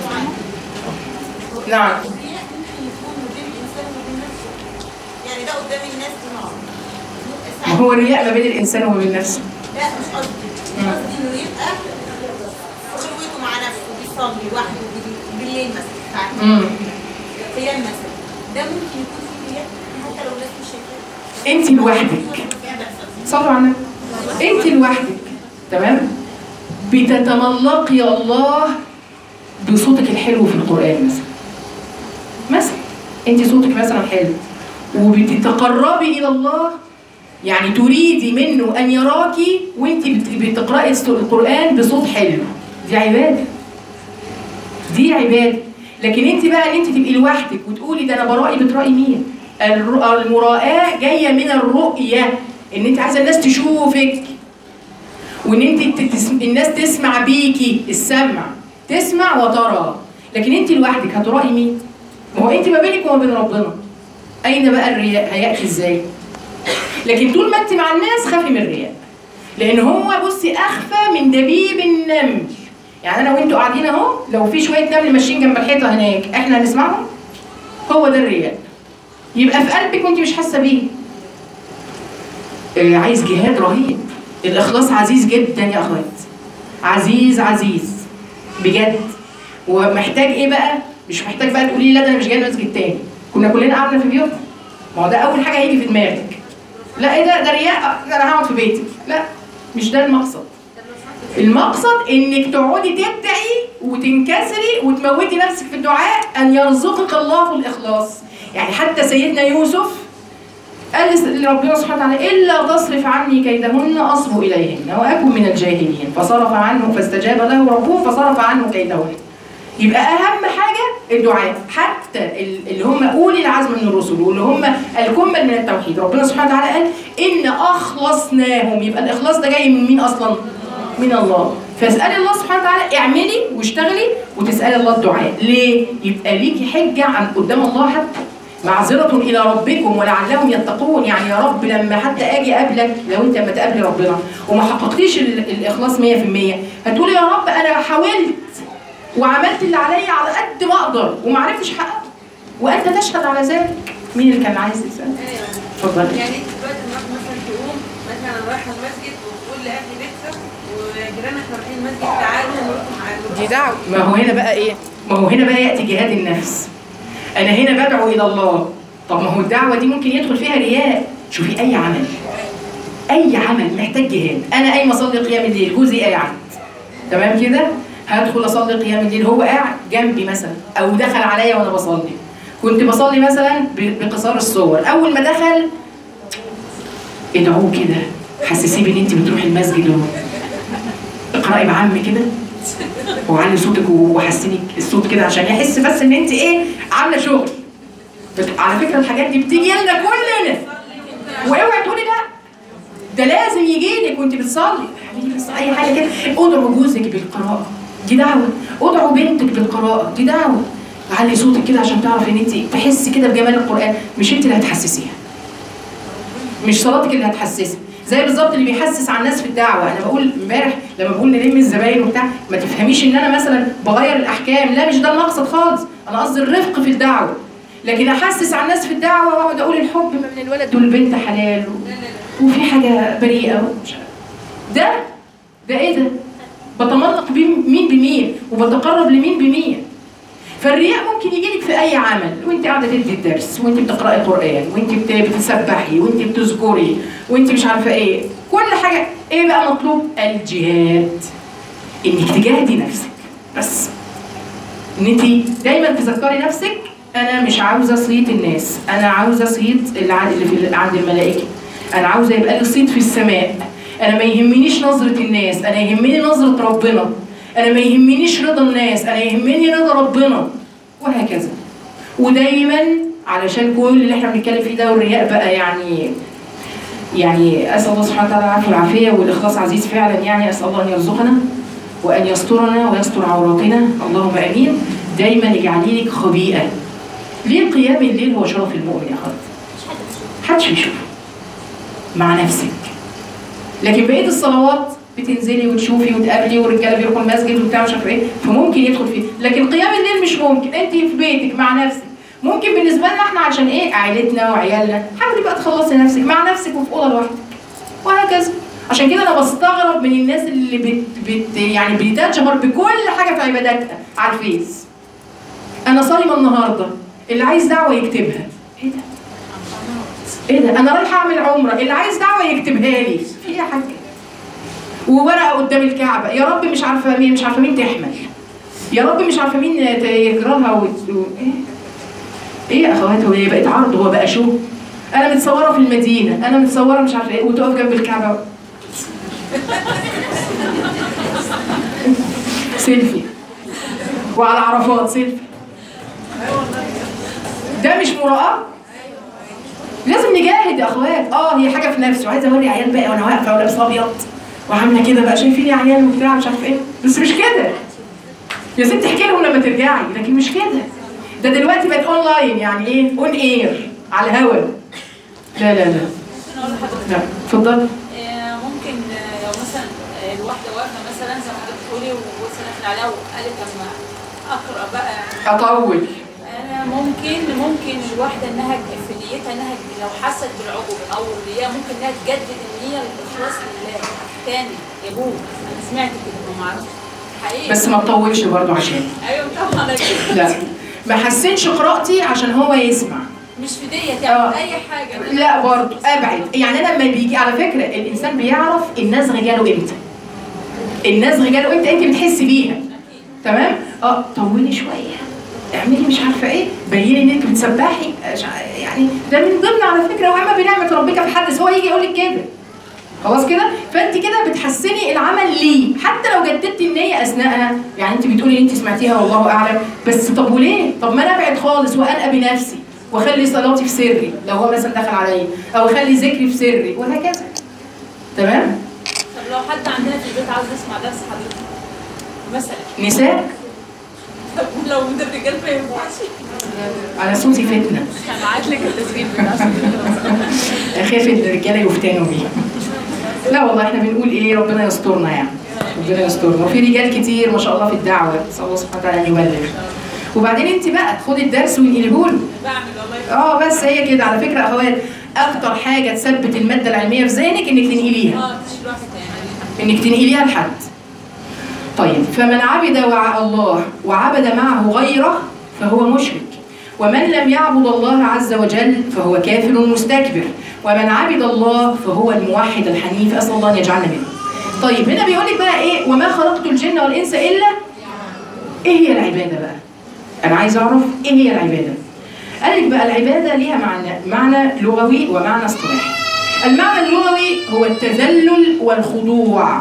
نعم يعني ده قدام الناس نار ما هو الرياء ما بين الانسان وما بين نفسه لا مش قصدي قصدي انه يبقى خلوته مع نفسه بيصلي لوحده بال- بالليل مثلا ساعات امم قيام مثلا ده ممكن يكون فيه رياء حتى لو الناس مش شايفاه انت لوحدك صلوا على النبي انت لوحدك تمام بتتملقي الله بصوتك الحلو في القران مثلا مثلا انت صوتك مثلا حلو وبتتقربي الى الله يعني تريدي منه ان يراكي وانت بت- بتقراي القران بصوت حلو دي عباده دي عباده لكن انت بقى ان انت تبقي لوحدك وتقولي ده انا برائي بترائي مين الر- المراءة جاية من الرؤية ان انت عايزة الناس تشوفك وان انت ت- تس... الناس تسمع بيكي السمع تسمع وترى لكن انت لوحدك هترائي مين ما هو انت ما بينك وما بين ربنا اين بقى الرياء هياتي ازاي لكن طول ما انت مع الناس خافي من الرياء لان هو بصي اخفى من دبيب النمل يعني انا وانتوا قاعدين اهو لو في شويه نمل ماشيين جنب الحيطه هناك احنا هنسمعهم هو ده الرياء يبقى في قلبك وانت مش حاسه بيه آه، عايز جهاد رهيب الاخلاص عزيز جدا يا اخوات عزيز عزيز بجد ومحتاج ايه بقى مش محتاج بقى تقولي لي لا ده انا مش جاي المسجد تاني كنا كلنا قعدنا في بيوتنا ما هو ده اول حاجه هيجي في دماغك لا ايه ده ده رياء ده انا هقعد في بيتي لا مش ده المقصد المقصد انك تقعدي تدعي وتنكسري وتموتي نفسك في الدعاء ان يرزقك الله الاخلاص يعني حتى سيدنا يوسف قال لس- لربنا سبحانه وتعالى الا تصرف عني كيدهن اصب اليهن واكن من الجاهلين فصرف عنه فاستجاب له ربه فصرف عنه كيدهن يبقى اهم حاجه الدعاء حتى ال- اللي هم اولي العزم من الرسل واللي هم الكمل من التوحيد ربنا سبحانه وتعالى قال ان اخلصناهم يبقى الاخلاص ده جاي من مين اصلا من الله فاسالي الله سبحانه وتعالى اعملي واشتغلي وتسالي الله الدعاء ليه يبقى ليكي حجه عن قدام الله حتى معذرة إلى ربكم ولعلهم يتقون يعني يا رب لما حتى أجي أقابلك لو أنت لما تقابلي ربنا وما حققتيش ال- الإخلاص 100% هتقولي يا رب أنا حاولت وعملت اللي عليا على قد ما أقدر وما عرفتش أحقق وأنت تشهد على ذلك مين اللي كان عايز يسأل؟ اتفضل يعني انت دلوقتي النهارده مثلا تقوم مثلا رايحه المسجد وتقول لاهل بيتك وجيرانك رايحين المسجد تعالوا نروح معاكم دي دعوة ما هو هنا بقى ايه؟ ما هو هنا بقى ياتي جهاد النفس. انا هنا بدعو الى الله. طب ما هو الدعوه دي ممكن يدخل فيها رياء. شوفي اي عمل اي عمل محتاج جهاد، انا قايمه اصلي قيام الليل، جوزي قاعد. تمام كده؟ هدخل اصلي قيام الليل هو قاعد جنبي مثلا او دخل عليا وانا بصلي. كنت بصلي مثلا ب- بقصار الصور اول ما دخل ادعوه كده حسسيه بان انت بتروحي المسجد و- اقراي بعم كده وعلي صوتك وحسني الصوت كده عشان يحس بس ان انت ايه عامله شغل بت- على فكره الحاجات دي بتيجي لنا كلنا واوعي تقولي لا ده لازم يجي لك وانت بتصلي اعملي بس اي حاجه كده ادعوا جوزك بالقراءه دي دعوه ادعوا بنتك بالقراءه دي دعوه علي صوتك كده عشان تعرفي ان انت تحسي كده بجمال القران مش انت اللي هتحسسيها مش صلاتك اللي هتحسسها زي بالظبط اللي بيحسس على الناس في الدعوه انا بقول امبارح لما بقول نلم الزباين وبتاع ما تفهميش ان انا مثلا بغير الاحكام لا مش ده المقصد خالص انا قصدي الرفق في الدعوه لكن احسس على الناس في الدعوه واقعد اقول الحب ما من الولد والبنت حلال و... وفي حاجه بريئه ومش عارف. ده ده ايه ده بتملق بين- مين بمين وبتقرب لمين بمين فالرياء ممكن يجي لك في اي عمل وانت قاعده تدي الدرس وانت بتقراي قران وانت بت- بتسبحي وانت بتذكري وانت مش عارفه ايه كل حاجه ايه بقى مطلوب الجهاد انك تجاهدي نفسك بس ان انت دايما تذكري نفسك انا مش عاوزه صيت الناس انا عاوزه صيت اللي عند اللي في عند الملائكه انا عاوزه يبقى لي صيت في السماء انا ما يهمنيش نظره الناس انا يهمني نظره ربنا انا ما يهمنيش رضا الناس انا يهمني رضا ربنا وهكذا ودايما علشان كل اللي احنا بنتكلم فيه ده والرياء بقى يعني يعني اسال الله سبحانه وتعالى العفو والعافيه والاخلاص عزيز فعلا يعني اسال الله ان يرزقنا وان يسترنا ويستر عوراتنا اللهم امين دايما اجعلي لك خبيئه ليه قيام الليل هو شرف المؤمن يا خالد محدش بيشوفه مع نفسك لكن بقيه الصلوات بتنزلي وتشوفي وتقابلي والرجاله بيروحوا المسجد وبتاع مش عارفه ايه فممكن يدخل فيه لكن قيام الليل مش ممكن انت في بيتك مع نفسك ممكن بالنسبه لنا احنا عشان ايه عائلتنا وعيالنا حاولي بقى تخلصي نفسك مع نفسك وفي اوضه لوحدك وهكذا عشان كده انا بستغرب من الناس اللي بت, بت يعني بتتجهر بكل حاجه في عباداتها على الفيس انا صايمه النهارده اللي عايز دعوه يكتبها ايه ده ايه ده انا رايحه اعمل عمره اللي عايز دعوه يكتبها لي في ايه يا حاجه وورقه قدام الكعبه يا رب مش عارفه مين مش عارفه مين تحمل يا رب مش عارفه مين ت- يكرهها وت... و... ايه ايه يا اخوات هو ايه بقت عرض هو بقى شو انا متصوره في المدينه انا متصوره مش عارفه ايه وتقف جنب الكعبه سيلفي وعلى عرفات سيلفي ده مش مراءة لازم نجاهد يا اخوات اه هي حاجه في نفسي وعايزه اوري عيال بقى وانا واقفه ولابسه ابيض وعامله كده بقى شايفين يا عيال وبتاع مش عارفه ايه بس مش كده يا ست احكي لهم لما ترجعي لكن مش كده ده دلوقتي بقت اونلاين يعني ايه اون اير على الهوا لا لا لا ممكن اقول لحضرتك لا اتفضل آه، ممكن آه، لو مثلا آه، الواحده واقفه مثلا زي ما حضرتك بتقولي وبص داخل عليها وقالت لما اقرا بقى يعني اطول انا ممكن ممكن الواحده انها في نيتها انها لو حست بالعقوبه او الرياء ممكن انها تجدد النيه الاخلاص لله تاني يجوز انا سمعت كده ما اعرفش حقيقي بس ما تطولش برضو عشان ايوه طبعا أكيد. لا ما حسنش قراءتي عشان هو يسمع مش في ديت آه. يعني اي حاجه لا برضو ابعد يعني انا لما بيجي على فكره الانسان بيعرف الناس جاله امتى الناس جاله امتى انت بتحسي بيها تمام اه طولي شويه اعملي مش عارفه ايه بيني ان انت بتسبحي مش ع- يعني ده من ضمن على فكره وعما بنعمه ربك فحدث هو يجي يقول لك كده خلاص كده فانت كده بتحسني العمل ليه حتى لو جددت النيه اثناءها يعني انت بتقولي انت سمعتيها والله اعلم بس طب وليه طب ما انا ابعد خالص وانقى بنفسي واخلي صلاتي في سري لو هو مثلا دخل عليا او اخلي ذكري في سري وهكذا تمام طب لو حد عندنا في البيت عاوز يسمع درس حضرتك مثلا نساء طب لو من الرجال ما ينفعش على صوتي فتنه هبعت لك التسجيل بتاع اخاف ان الرجاله يفتنوا بيه لا والله احنا بنقول ايه ربنا يسترنا يعني ربنا يسترنا وفي رجال كتير ما شاء الله في الدعوه نسال الله سبحانه وتعالى ان يبلغ وبعدين انت بقى خدي الدرس وانقليه له بعمل والله اه بس هي كده على فكره يا اخوات اكتر حاجه تثبت الماده العلميه في ذهنك انك تنقليها اه تشيل واحد تاني انك تنقليها لحد طيب فمن عبد وع الله وعبد معه غيره فهو مشرك ومن لم يعبد الله عز وجل فهو كافر مستكبر ومن عبد الله فهو الموحد الحنيف اسال الله ان يجعلنا منه طيب هنا بيقول لك بقى ايه وما خلقت الجن والانس الا ايه هي العباده بقى انا عايز اعرف ايه هي العباده قال لك بقى العباده ليها معنى معنى لغوي ومعنى اصطلاحي المعنى اللغوي هو التذلل والخضوع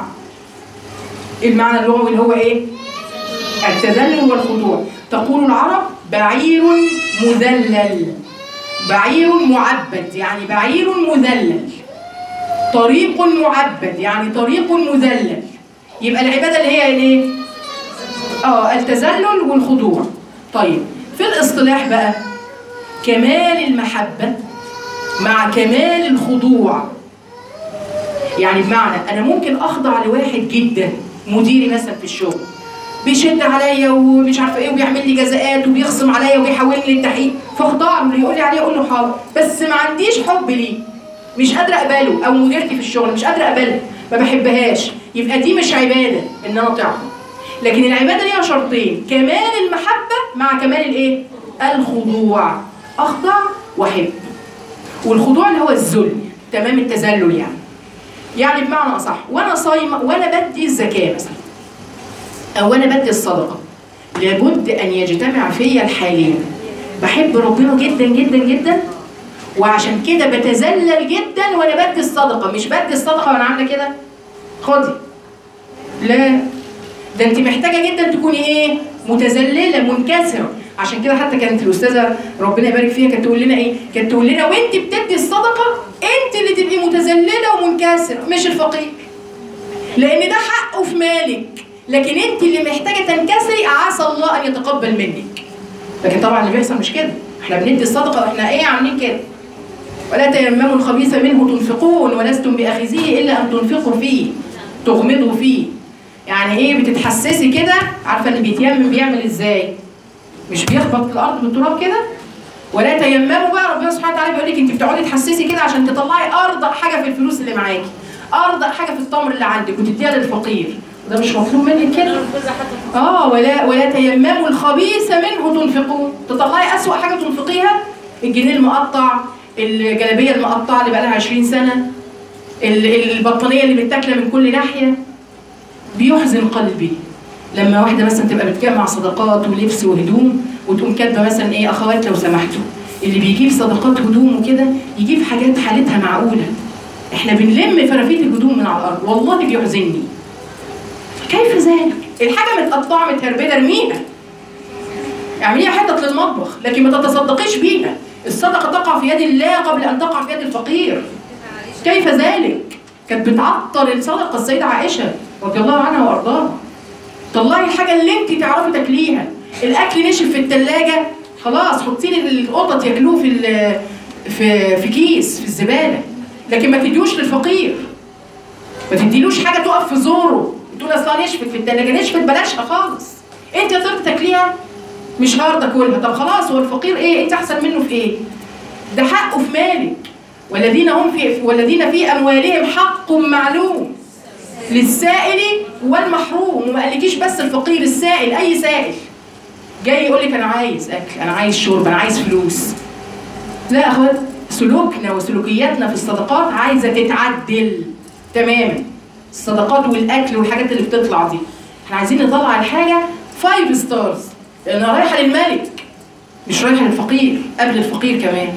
المعنى اللغوي اللي هو ايه التذلل والخضوع تقول العرب بعير مذلل بعير معبد يعني بعير مذلل طريق معبد يعني طريق مذلل يبقى العباده اللي هي الايه اه التذلل والخضوع طيب في الاصطلاح بقى كمال المحبه مع كمال الخضوع يعني بمعنى انا ممكن اخضع لواحد جدا مديري مثلا في الشغل بيشد عليا ومش عارفه ايه وبيعمل لي جزاءات وبيخصم عليا وبيحول لي التحقيق فاخضع له اللي يقول لي عليه اقول له حاضر بس ما عنديش حب ليه مش قادره اقبله او مديرتي في الشغل مش قادره اقبلها ما بحبهاش يبقى دي مش عباده ان انا اطيعها لكن العباده ليها شرطين كمال المحبه مع كمال الايه الخضوع اخضع واحب والخضوع اللي هو الذل تمام التذلل يعني يعني بمعنى اصح وانا صايمه وانا بدي الزكاه مثلا او انا بدي الصدقه لابد ان يجتمع فيا الحالين بحب ربنا جدا جدا جدا وعشان كده بتذلل جدا وانا بدي الصدقه مش بدي الصدقه وانا عامله كده خدي لا ده انت محتاجه جدا تكوني ايه متذلله منكسره عشان كده حتى كانت الاستاذه ربنا يبارك فيها كانت تقول لنا ايه كانت تقول لنا وانت بتدي الصدقه انت اللي تبقي متذلله ومنكسره مش الفقير لان ده حقه في مالك لكن انت اللي محتاجه تنكسري عسى الله ان يتقبل منك لكن طبعا اللي بيحصل مش كده احنا بندي الصدقه واحنا ايه عاملين كده ولا تيمموا الخبيث منه تنفقون ولستم باخذيه الا ان تنفقوا فيه تغمضوا فيه يعني ايه بتتحسسي كده عارفه اللي بيتيمم بيعمل ازاي مش بيخبط في الارض بالتراب كده ولا تيمموا بقى ربنا سبحانه وتعالى بيقول لك انت بتقعدي تحسسي كده عشان تطلعي ارضى حاجه في الفلوس اللي معاكي ارضى حاجه في التمر اللي عندك وتديها للفقير وده مش مطلوب منك كده اه ولا ولا تيمموا الخبيث منه تنفقون تطلعي اسوأ حاجه تنفقيها الجنيه المقطع الجلابيه المقطعه اللي بقى لها 20 سنه ال- البطانيه اللي متاكله من كل ناحيه بيحزن قلبي لما واحده مثلا تبقى بتجمع صدقات ولبس وهدوم وتقوم كاتبه مثلا ايه اخوات لو سمحتوا اللي بيجيب صدقات هدوم وكده يجيب حاجات حالتها معقوله احنا بنلم فرافيت الهدوم من على الارض والله بيحزنني كيف ذلك الحاجه متقطعه متهربده ارميها اعمليها حتت للمطبخ لكن ما تتصدقيش بيها الصدقه تقع في يد الله قبل ان تقع في يد الفقير كيف ذلك كانت بتعطل الصدقه السيده عائشه رضي الله عنها وارضاها طلعي الحاجه اللي انت تعرفي تاكليها الاكل نشف في الثلاجه خلاص حطي لي القطط ياكلوه في ال- في في كيس في الزباله لكن ما تديوش للفقير ما تديلوش حاجه تقف في زوره تقول اصلها نشفت في الثلاجه نشفت بلاشها خالص انت يا ترضى تاكليها مش هارده كلها طب خلاص هو الفقير ايه انت احسن منه في ايه ده حقه في مالك والذين هم في والذين في اموالهم حق معلوم للسائل والمحروم وما قالكيش بس الفقير السائل اي سائل جاي يقول لك انا عايز اكل انا عايز شرب انا عايز فلوس لا يا اخوات سلوكنا وسلوكياتنا في الصدقات عايزه تتعدل تماما الصدقات والاكل والحاجات اللي بتطلع دي احنا عايزين نطلع الحاجه فايف ستارز لانها رايحه للملك مش رايحه للفقير قبل الفقير كمان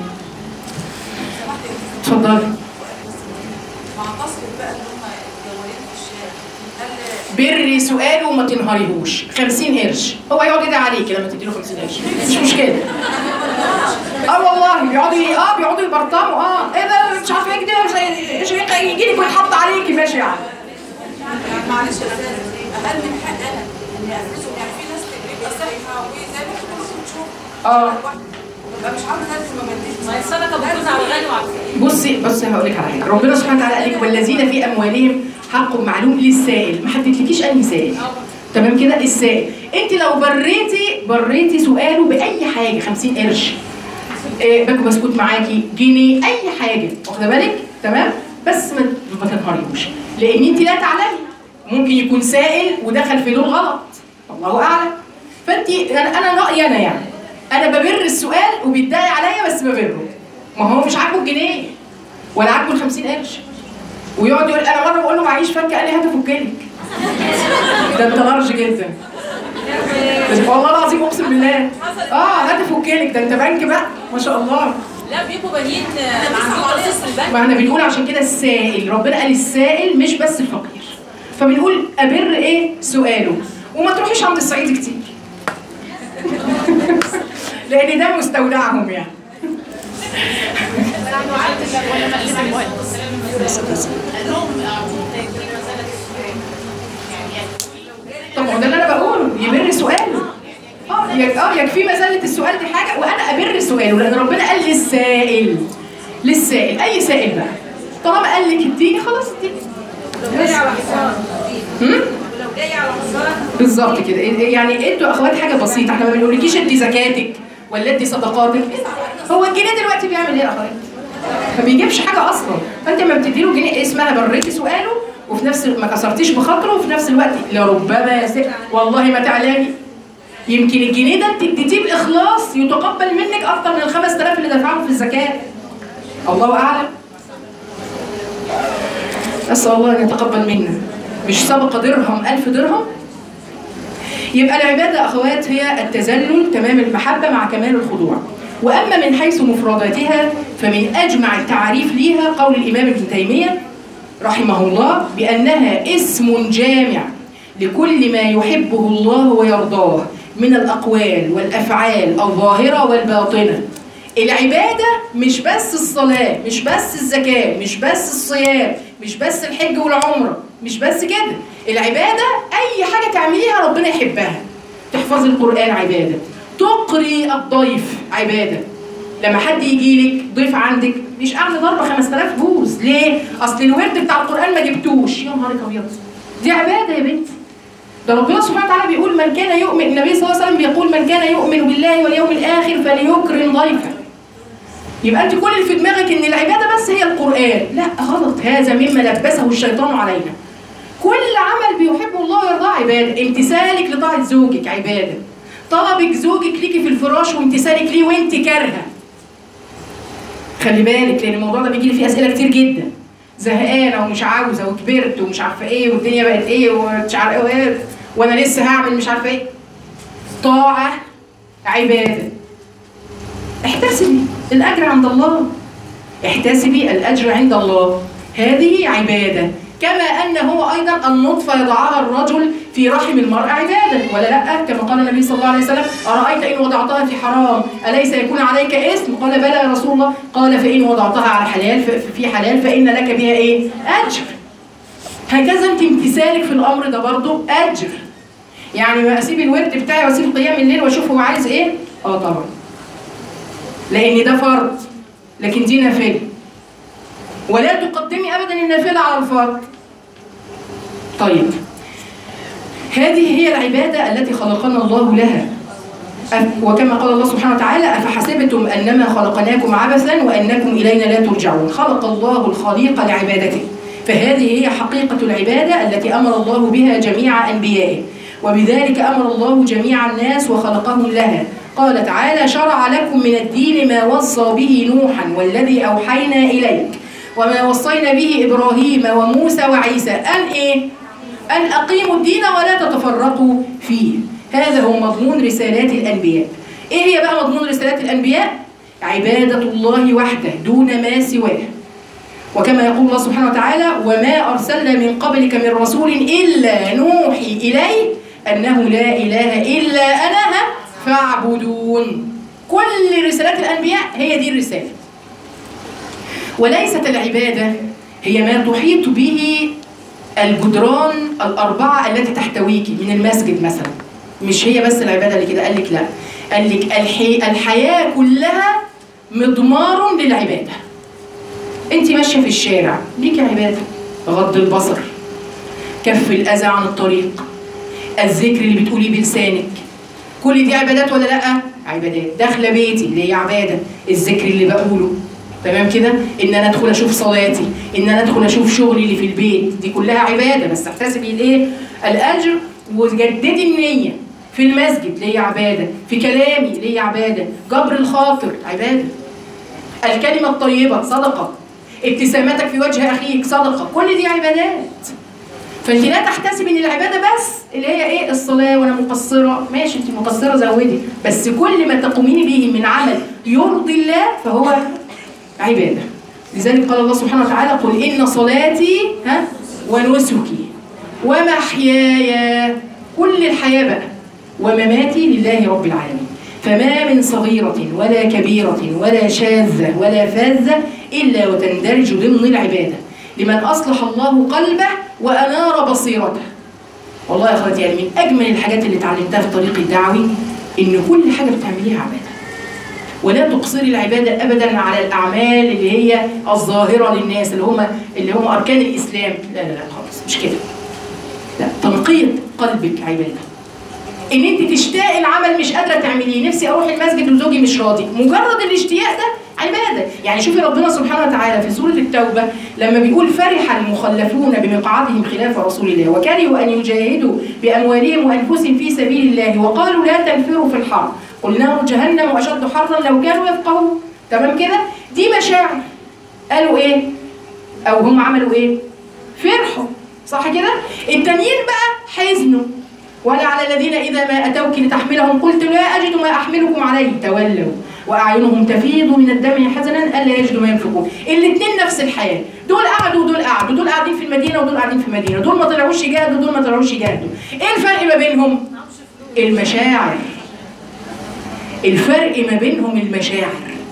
اتفضلي معتصر بقى اللي هم الجوالين في الشارع قال بري سؤاله وما تنهاريهوش 50 قرش هو يقعد يدعي عليكي لما تديله 50 قرش مش مشكله اه والله بيقعدوا ي- اه بيقعدوا يبرطموا اه ايه ده مش عارفه ايه كده زي- شريك يجي لك ويتحط عليكي ماشي يعني معلش يا استاذ اقل من حق انا اني افرزه يعني في ناس بيبقى صحه وزي ما احنا كلكم بتشوفوا اه ببقى مش عارفه ادي ما بديش ما هي الصدقه بتفوز على الغني وعلى الفقير بصي بصي هقول لك على حاجه ربنا سبحانه وتعالى قال لك والذين في اموالهم حق معلوم للسائل ما حددتلكيش انهي سائل تمام كده السائل انت لو بريتي بريتي سؤاله باي حاجه 50 قرش إيه باكو بسكوت معاكي جنيه اي حاجه واخده بالك تمام بس ما ما تنهاريوش لان انت لا تعلمي ممكن يكون سائل ودخل في لون غلط الله اعلم فانت انا انا رايي انا يعني انا ببر السؤال وبيتضايق عليا بس ببره ما هو مش عاجبه الجنيه ولا عاجبه ال 50 قرش ويقعد يقول انا مره بقول له معيش فكه قال لي هات افك لك ده انت لارج جدا بس والله العظيم اقسم بالله اه هات فكلك ده انت بنك بقى ما شاء الله لا بيبقوا بنين آه، عندهم تخصص في البنك ما احنا بنقول عشان كده السائل ربنا قال السائل مش بس الفقير فبنقول ابر ايه سؤاله وما تروحيش عند الصعيد كتير لان ده مستودعهم يعني طب ما هو ده اللي انا بقوله يبر سؤاله اه يك- اه يكفي مزله السؤال دي حاجه وانا ابر سؤاله لان ربنا قال للسائل للسائل اي سائل بقى طالما قال لك اديني خلاص اديني لو جاي على حصان هم؟ ولو جاي على حصان بالظبط كده يعني انتوا اخوات حاجه بسيطه احنا ما بنقولكيش ادي زكاتك ولا ادي صدقاتك هو الجنيه دلوقتي بيعمل ايه يا اخوات؟ ما بيجيبش حاجه اصلا فانت لما بتدي له جنيه اسمها بريتي سؤاله وفي نفس ما كسرتيش بخاطره وفي نفس الوقت لربما يس- والله ما تعلمي يمكن الجنيه ده انت اديتيه باخلاص يتقبل منك اكتر من ال 5000 اللي دفعهم في الزكاه الله اعلم اسال الله ان يتقبل منا مش سبق درهم ألف درهم يبقى العبادة أخوات هي التذلل تمام المحبة مع كمال الخضوع وأما من حيث مفرداتها فمن أجمع التعريف ليها قول الإمام ابن تيمية رحمه الله بأنها اسم جامع لكل ما يحبه الله ويرضاه من الأقوال والأفعال الظاهرة والباطنة العبادة مش بس الصلاة مش بس الزكاة مش بس الصيام مش بس الحج والعمرة مش بس كده العبادة أي حاجة تعمليها ربنا يحبها تحفظي القرآن عبادة تقري الضيف عبادة لما حد يجي لك ضيف عندك مش قاعدة ضربة 5000 بوز ليه؟ أصل الورد بتاع القرآن ما جبتوش يا نهارك أبيض دي عبادة يا بنتي ده ربنا سبحانه وتعالى بيقول من كان يؤمن النبي صلى الله عليه وسلم بيقول من كان يؤمن بالله واليوم الآخر فليكرم ضيفه يبقى انت كل اللي في دماغك ان العباده بس هي القران لا غلط هذا مما لبسه الشيطان علينا كل عمل بيحبه الله ويرضاه عباده امتثالك لطاعه زوجك عباده طلبك زوجك ليكي في الفراش وامتثالك ليه وانت كارهه خلي بالك لان الموضوع ده بيجي لي فيه اسئله كتير جدا زهقانه ومش عاوزه وكبرت ومش عارفه ايه والدنيا بقت ايه ومش عارفه ايه وانا لسه هعمل مش عارفه ايه طاعه عباده احتسبي الاجر عند الله احتسبي الاجر عند الله هذه عباده كما ان هو ايضا النطفه يضعها الرجل في رحم المراه عباده ولا لا كما قال النبي صلى الله عليه وسلم ارايت ان وضعتها في حرام اليس يكون عليك اسم قال بلى يا رسول الله قال فان وضعتها على حلال ف- في حلال فان لك بها ايه اجر هكذا انت امتثالك في الامر ده برضه اجر يعني ما اسيب الورد بتاعي واسيب قيام الليل واشوف هو عايز ايه اه طبعا لان ده فرض لكن دي نافله ولا تقدمي ابدا النافله على الفرض طيب هذه هي العباده التي خلقنا الله لها أف- وكما قال الله سبحانه وتعالى أفحسبتم أنما خلقناكم عبثا وأنكم إلينا لا ترجعون خلق الله الخليق لعبادته فهذه هي حقيقة العبادة التي أمر الله بها جميع أنبيائه وبذلك أمر الله جميع الناس وخلقهم لها قال تعالى شرع لكم من الدين ما وصى به نوحا والذي أوحينا إليك وما وصينا به إبراهيم وموسى وعيسى أن إيه؟ أن أقيموا الدين ولا تتفرقوا فيه هذا هو مضمون رسالات الأنبياء إيه هي بقى مضمون رسالات الأنبياء؟ عبادة الله وحده دون ما سواه وكما يقول الله سبحانه وتعالى وما أرسلنا من قبلك من رسول إلا نوحي إليه أنه لا إله إلا أنا فاعبدون كل رسالات الأنبياء هي دي الرسالة وليست العبادة هي ما تحيط به الجدران الأربعة التي تحتويك من المسجد مثلا مش هي بس العبادة اللي كده قال لك لا قال لك الحي... الحياة كلها مضمار للعبادة انت ماشية في الشارع ليكي عبادة غض البصر كف الأذى عن الطريق الذكر اللي بتقوليه بلسانك كل دي عبادات ولا لا عبادات داخله بيتي اللي هي عباده الذكر اللي بقوله تمام كده ان انا ادخل اشوف صلاتي ان انا ادخل اشوف شغلي اللي في البيت دي كلها عباده بس احتسبي الايه الاجر وجددي النيه في المسجد اللي هي عباده في كلامي اللي هي عباده جبر الخاطر عباده الكلمه الطيبه صدقه ابتسامتك في وجه اخيك صدقه كل دي عبادات فانت لا تحتسب ان العباده بس اللي هي ايه الصلاه وانا مقصره ماشي انت مقصره زودي بس كل ما تقومين به من عمل يرضي الله فهو عباده لذلك قال الله سبحانه وتعالى قل ان صلاتي ها ونسكي ومحياي كل الحياه بقى ومماتي لله رب العالمين فما من صغيرة ولا كبيرة ولا شاذة ولا فاذة إلا وتندرج ضمن العبادة لمن أصلح الله قلبه وأنار بصيرته والله يا أخواتي يعني من أجمل الحاجات اللي اتعلمتها في طريق الدعوي إن كل حاجة بتعمليها عبادة ولا تقصري العبادة أبدا على الأعمال اللي هي الظاهرة للناس اللي هم اللي هم أركان الإسلام لا لا لا خالص مش كده لا تنقية قلبك عبادة ان انت تشتاقي العمل مش قادره تعمليه نفسي اروح المسجد وزوجي مش راضي مجرد الاشتياق ده عباده يعني شوفي ربنا سبحانه وتعالى في سوره التوبه لما بيقول فرح المخلفون بمقعدهم خلاف رسول الله وكرهوا ان يجاهدوا باموالهم وانفسهم في سبيل الله وقالوا لا تنفروا في الحر قل نار جهنم اشد حرا لو كانوا يفقهون تمام كده دي مشاعر قالوا ايه او هم عملوا ايه فرحوا صح كده التانيين بقى حزنوا ولا على الذين إذا ما أتوك لتحملهم قلت لا أجد ما أحملكم عليه تولوا وأعينهم تفيض من الدم حزنا ألا يجدوا ما ينفقون الاثنين نفس الحياة دول قعدوا ودول قعدوا دول قاعدين في المدينة ودول قاعدين في المدينة دول ما طلعوش يجاهدوا ودول ما طلعوش يجاهدوا إيه الفرق ما بينهم؟ المشاعر الفرق ما بينهم المشاعر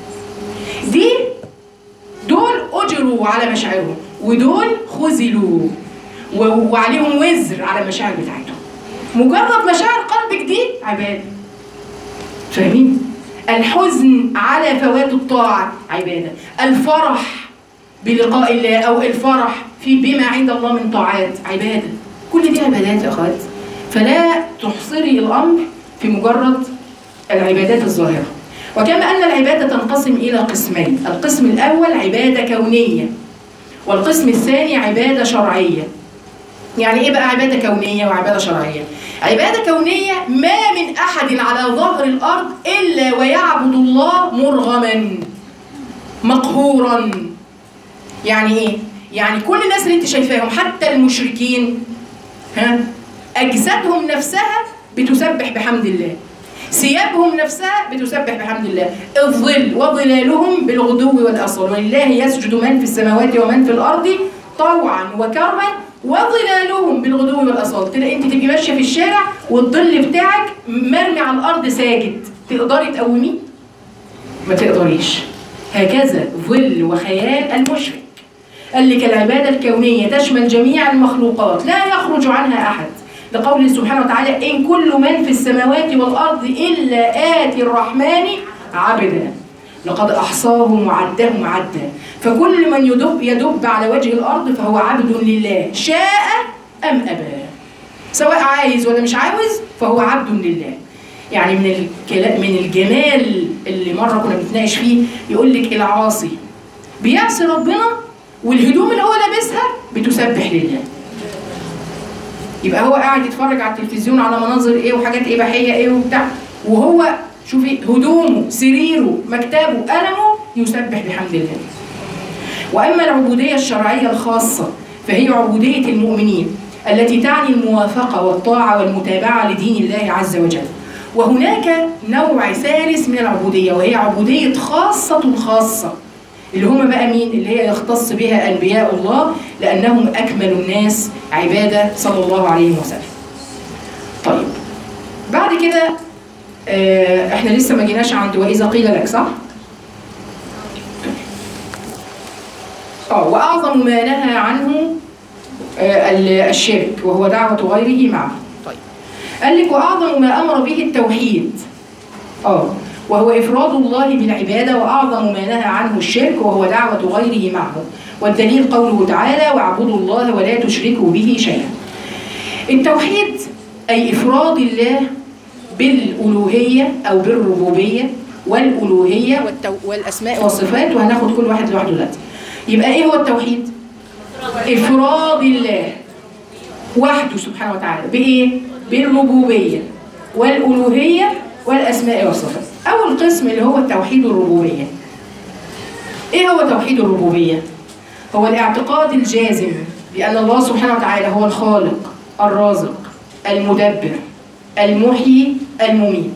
دي دول أجروا على مشاعرهم ودول خذلوا و- وعليهم وزر على المشاعر بتاعتهم مجرد مشاعر قلبك دي عبادة فاهمين؟ الحزن على فوات الطاعة عبادة الفرح بلقاء الله أو الفرح في بما عند الله من طاعات عبادة كل دي عبادات يا أخوات فلا تحصري الأمر في مجرد العبادات الظاهرة وكما أن العبادة تنقسم إلى قسمين القسم الأول عبادة كونية والقسم الثاني عبادة شرعية يعني ايه بقى عباده كونيه وعباده شرعيه عباده كونيه ما من احد على ظهر الارض الا ويعبد الله مرغما مقهورا يعني ايه يعني كل الناس اللي انت شايفاهم حتى المشركين ها اجسادهم نفسها بتسبح بحمد الله ثيابهم نفسها بتسبح بحمد الله الظل وظلالهم بالغدو والاصال ولله يسجد من في السماوات ومن في الارض طوعا وكرما وظلالهم بالغدو والاصال تلاقي انت تبقي ماشيه في الشارع والظل بتاعك مرمي على الارض ساجد تقدري تقوميه ما تقدريش هكذا ظل وخيال المشرك قال لك العبادة الكونية تشمل جميع المخلوقات لا يخرج عنها أحد لقوله سبحانه وتعالى إن كل من في السماوات والأرض إلا آتي الرحمن عبدا لقد أحصاهم وعدهم عدا فكل من يدب يدب على وجه الأرض فهو عبد لله شاء أم أبى سواء عايز ولا مش عاوز فهو عبد لله يعني من الكلا- من الجمال اللي مره كنا بنتناقش فيه يقول لك العاصي بيعصي ربنا والهدوم اللي هو لابسها بتسبح لله يبقى هو قاعد يتفرج على التلفزيون على مناظر ايه وحاجات اباحيه ايه وبتاع وهو شوفي هدومه سريره مكتبه قلمه يسبح بحمد الله واما العبوديه الشرعيه الخاصه فهي عبوديه المؤمنين التي تعني الموافقه والطاعه والمتابعه لدين الله عز وجل وهناك نوع ثالث من العبوديه وهي عبوديه خاصه الخاصه اللي هم بقى مين اللي هي يختص بها انبياء الله لانهم اكمل الناس عباده صلى الله عليه وسلم طيب بعد كده آه، احنا لسه ما جيناش عند واذا قيل لك صح اه واعظم ما نهى عنه آه، ال- الشرك وهو دعوه غيره معه طيب قال لك واعظم ما امر به التوحيد اه وهو إفراد الله بالعبادة وأعظم ما نهى عنه الشرك وهو دعوة غيره معه والدليل قوله تعالى واعبدوا الله ولا تشركوا به شيئا التوحيد أي إفراد الله بالألوهية أو بالربوبية والألوهية والتو... والأسماء والصفات وهناخد كل واحد لوحده دلوقتي يبقى إيه هو التوحيد؟ إفراد الله وحده سبحانه وتعالى بإيه؟ بالربوبية والألوهية والأسماء والصفات أول قسم اللي هو التوحيد الربوبية إيه هو توحيد الربوبية؟ هو الاعتقاد الجازم لأن الله سبحانه وتعالى هو الخالق الرازق المدبر المحيي المميت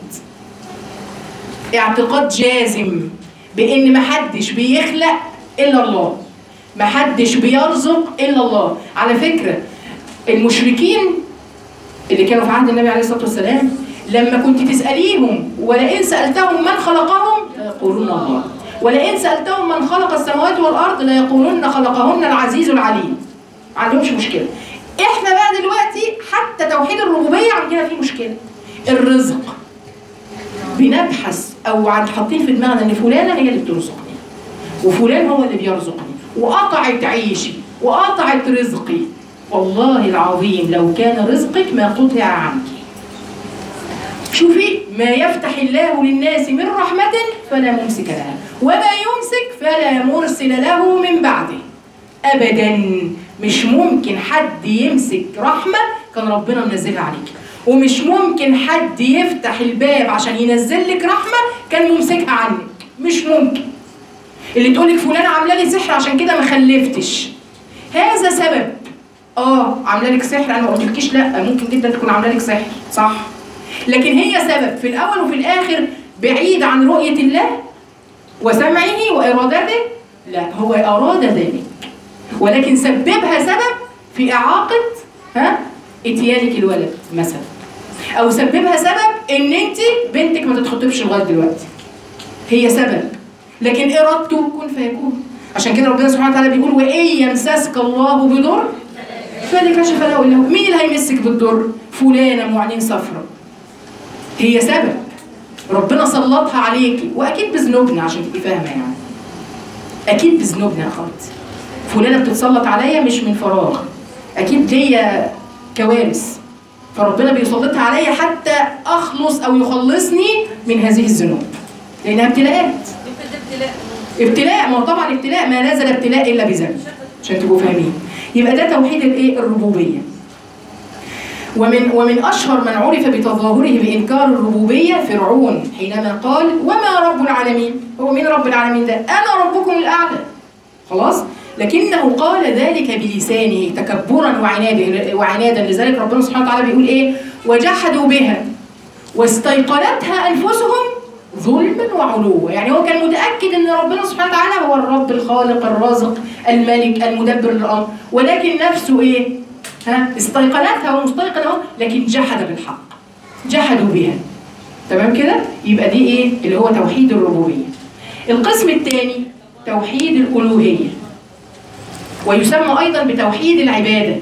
اعتقاد جازم بان محدش بيخلق الا الله محدش بيرزق الا الله على فكره المشركين اللي كانوا في عهد النبي عليه الصلاه والسلام لما كنت تساليهم ولئن سالتهم من خلقهم ليقولون الله ولئن سالتهم من خلق السماوات والارض ليقولون خلقهن العزيز العليم ما عندهمش مشكله احنا بقى دلوقتي حتى توحيد الربوبيه عندنا فيه مشكله الرزق بنبحث او عن حاطين في دماغنا ان فلانه هي اللي بترزقني وفلان هو اللي بيرزقني وقطعت عيشي وقطعت رزقي والله العظيم لو كان رزقك ما قطع عنك شوفي ما يفتح الله للناس من رحمة فلا ممسك لها وما يمسك فلا مرسل له من بعده أبدا مش ممكن حد يمسك رحمة كان ربنا منزلها عليك ومش ممكن حد يفتح الباب عشان ينزل لك رحمة كان ممسكها عنك مش ممكن اللي تقولك فلانة عاملة لي سحر عشان كده ما خلفتش هذا سبب اه عامله لك سحر انا ما قلتلكيش لا ممكن جدا تكون عامله لك سحر صح لكن هي سبب في الاول وفي الاخر بعيد عن رؤيه الله وسمعه وارادته لا هو اراد ذلك ولكن سببها سبب في اعاقه ها اتيانك الولد مثلا او سببها سبب ان انت بنتك ما تتخطبش لغايه دلوقتي هي سبب لكن ارادته كن فيكون عشان كده ربنا سبحانه وتعالى بيقول وان يمسسك الله بضر فلا كشف له الا هو مين اللي هيمسك بالضر فلانه معلن صفرة هي سبب ربنا سلطها عليكي واكيد بذنوبنا عشان تبقي فاهمه يعني اكيد بذنوبنا يا اخواتي فلانه بتتسلط عليا مش من فراغ اكيد ليا كوارث فربنا بيسلطها عليا حتى اخلص او يخلصني من هذه الذنوب لانها ابتلاءات يمكن ده ابتلاء ابتلاء ما هو طبعا ابتلاء ما نزل ابتلاء الا بذنب عشان تبقوا فاهمين يبقى ده توحيد الايه الربوبيه ومن ومن اشهر من عرف بتظاهره بانكار الربوبيه فرعون حينما قال وما رب العالمين هو مين رب العالمين ده انا ربكم الاعلى خلاص لكنه قال ذلك بلسانه تكبرا وعنادا وعنادا لذلك ربنا سبحانه وتعالى بيقول ايه وجحدوا بها واستيقنتها انفسهم ظلما وعلوا يعني هو كان متاكد ان ربنا سبحانه وتعالى هو الرب الخالق الرازق الملك المدبر للامر ولكن نفسه ايه ها استيقنتها ومستيقن اهو لكن جحد بالحق جحدوا بها تمام كده يبقى دي ايه اللي هو توحيد الربوبيه القسم الثاني توحيد الالوهيه ويسمى ايضا بتوحيد العباده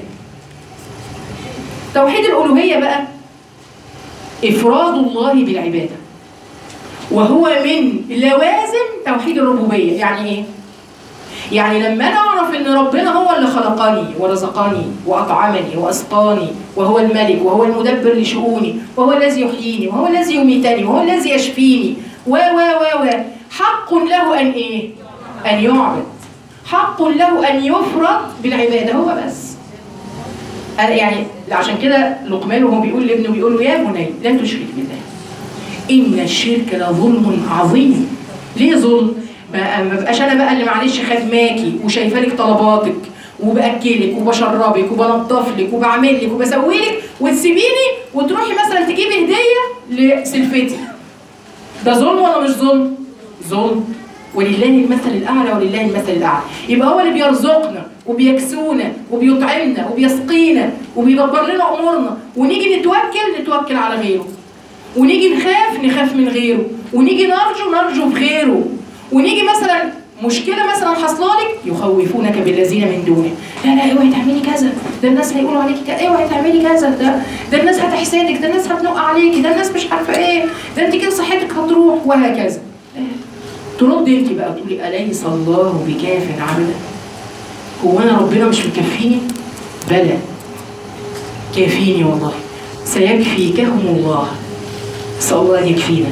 توحيد الالوهيه بقى افراد الله بالعباده وهو من لوازم توحيد الربوبيه يعني ايه يعني لما انا اعرف ان ربنا هو اللي خلقني ورزقني واطعمني واسقاني وهو الملك وهو المدبر لشؤوني وهو الذي يحييني وهو الذي يميتني وهو الذي يشفيني و و و و حق له ان ايه؟ ان يعبد حق له ان يفرد بالعباده هو بس أنا يعني عشان كده لقمان وهو بيقول لابنه بيقول له يا بني لا تشرك بالله ان الشرك لظلم عظيم ليه ظلم ما ما بقاش انا بقى اللي معلش خدماكي وشايفه لك طلباتك وباكلك وبشربك وبنضف لك وبعمل لك وبسوي لك وتسيبيني وتروحي مثلا تجيبي هديه لسلفتي ده ظلم ولا مش ظلم؟ ظلم ولله المثل الاعلى ولله المثل الاعلى يبقى هو اللي بيرزقنا وبيكسونا وبيطعمنا وبيسقينا وبيدبر لنا امورنا ونيجي نتوكل نتوكل على غيره ونيجي نخاف نخاف من غيره ونيجي نرجو نرجو في غيره ونيجي مثلا مشكله مثلا حصله لك يخوفونك بالذين من دونه لا لا اوعي تعملي كذا ده الناس هيقولوا عليكي كذا اوعي تعملي كذا ده ده الناس هتحسدك ده الناس هتنق عليكي ده الناس مش عارفه ايه ده انت كده صحتك هتروح وهكذا ترد انت بقى تقولي اليس الله بكاف عبدا هو انا ربنا مش مكفيني بلى كافيني والله سيكفيكهم الله نسال الله ان يكفينا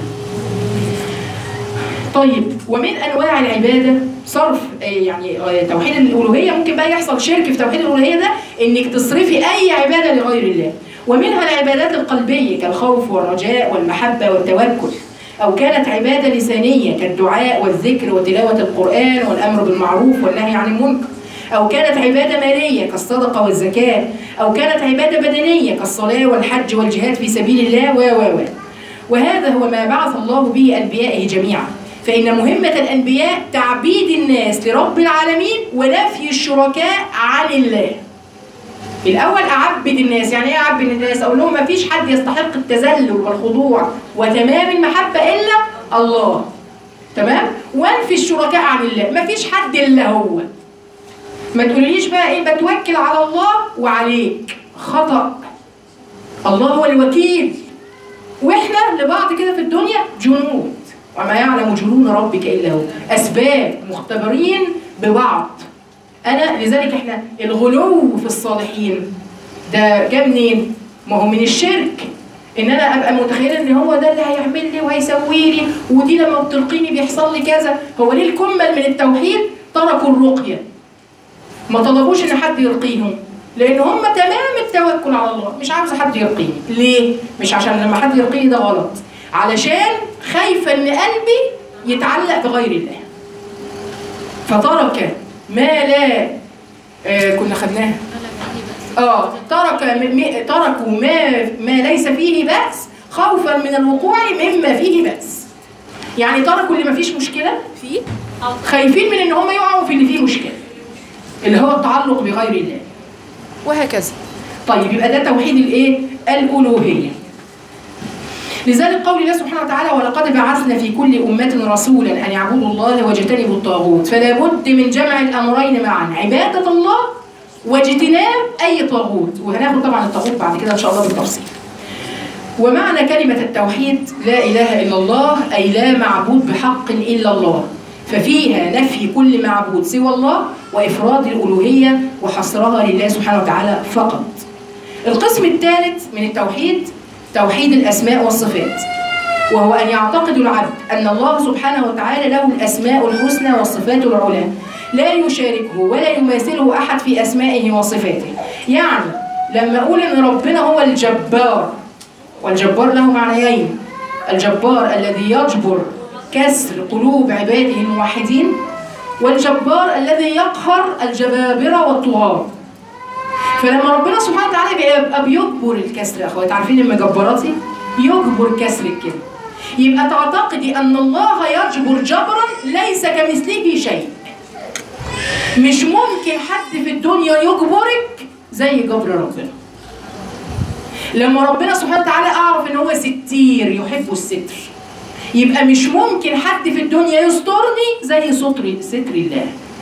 طيب ومن انواع العباده صرف آه، يعني آه، توحيد الالوهيه ممكن بقى يحصل شرك في توحيد الالوهيه ده انك تصرفي اي عباده لغير الله ومنها العبادات القلبيه كالخوف والرجاء والمحبه والتوكل او كانت عباده لسانيه كالدعاء والذكر وتلاوه القران والامر بالمعروف والنهي عن المنكر أو كانت عبادة مالية كالصدقة والزكاة أو كانت عبادة بدنية كالصلاة والحج والجهاد في سبيل الله و و و وهذا هو ما بعث الله به أنبيائه جميعا فإن مهمة الأنبياء تعبيد الناس لرب العالمين ونفي الشركاء عن الله الأول أعبد الناس يعني إيه أعبد الناس أقول لهم مفيش حد يستحق التذلل والخضوع وتمام المحبة إلا الله تمام وانفي الشركاء عن الله مفيش حد إلا هو ما تقوليش بقى إيه بتوكل على الله وعليك خطأ الله هو الوكيل واحنا لبعض كده في الدنيا جنود وما يعلم جنون ربك الا هو اسباب مختبرين ببعض انا لذلك احنا الغلو في الصالحين ده جه منين ما هو من الشرك ان انا ابقى متخيله ان هو ده اللي هيعمل لي وهيسوي لي ودي لما بتلقيني بيحصل لي كذا هو ليه الكمل من التوحيد تركوا الرقيه ما طلبوش ان حد يرقيهم لان هم تمام التوكل على الله مش عاوزه حد يرقيني ليه مش عشان لما حد يرقيني ده غلط علشان خايفه ان قلبي يتعلق بغير الله فترك ما لا آه كنا خدناها اه ترك م... م... تركوا ما ما ليس فيه بأس خوفا من الوقوع مما فيه بأس يعني تركوا اللي ما فيش مشكله فيه خايفين من ان هم يقعوا في اللي فيه مشكله اللي هو التعلق بغير الله وهكذا طيب يبقى ده توحيد الايه الالوهيه لذلك قول الله سبحانه وتعالى ولقد بعثنا في كل أمة رسولا أن يعبدوا الله واجتنبوا الطاغوت فلا بد من جمع الأمرين معا عبادة الله واجتناب أي طاغوت وهناخد طبعا الطاغوت بعد كده إن شاء الله بالتفصيل ومعنى كلمة التوحيد لا إله إلا الله أي لا معبود بحق إلا الله ففيها نفي كل معبود سوى الله وإفراد الألوهية وحصرها لله سبحانه وتعالى فقط القسم الثالث من التوحيد توحيد الأسماء والصفات وهو أن يعتقد العبد أن الله سبحانه وتعالى له الأسماء الحسنى والصفات العلى لا يشاركه ولا يماثله أحد في أسمائه وصفاته يعني لما أقول أن ربنا هو الجبار والجبار له معنيين الجبار الذي يجبر كسر قلوب عباده الموحدين والجبار الذي يقهر الجبابرة والطغاة فلما ربنا سبحانه وتعالى بيبقى بيجبر الكسر يا اخوات عارفين المجبراتي يجبر كسرك كده يبقى تعتقدي ان الله يجبر جبرا ليس كمثله شيء مش ممكن حد في الدنيا يجبرك زي جبر ربنا لما ربنا سبحانه وتعالى اعرف ان هو ستير يحب الستر يبقى مش ممكن حد في الدنيا يسترني زي ستر ستر الله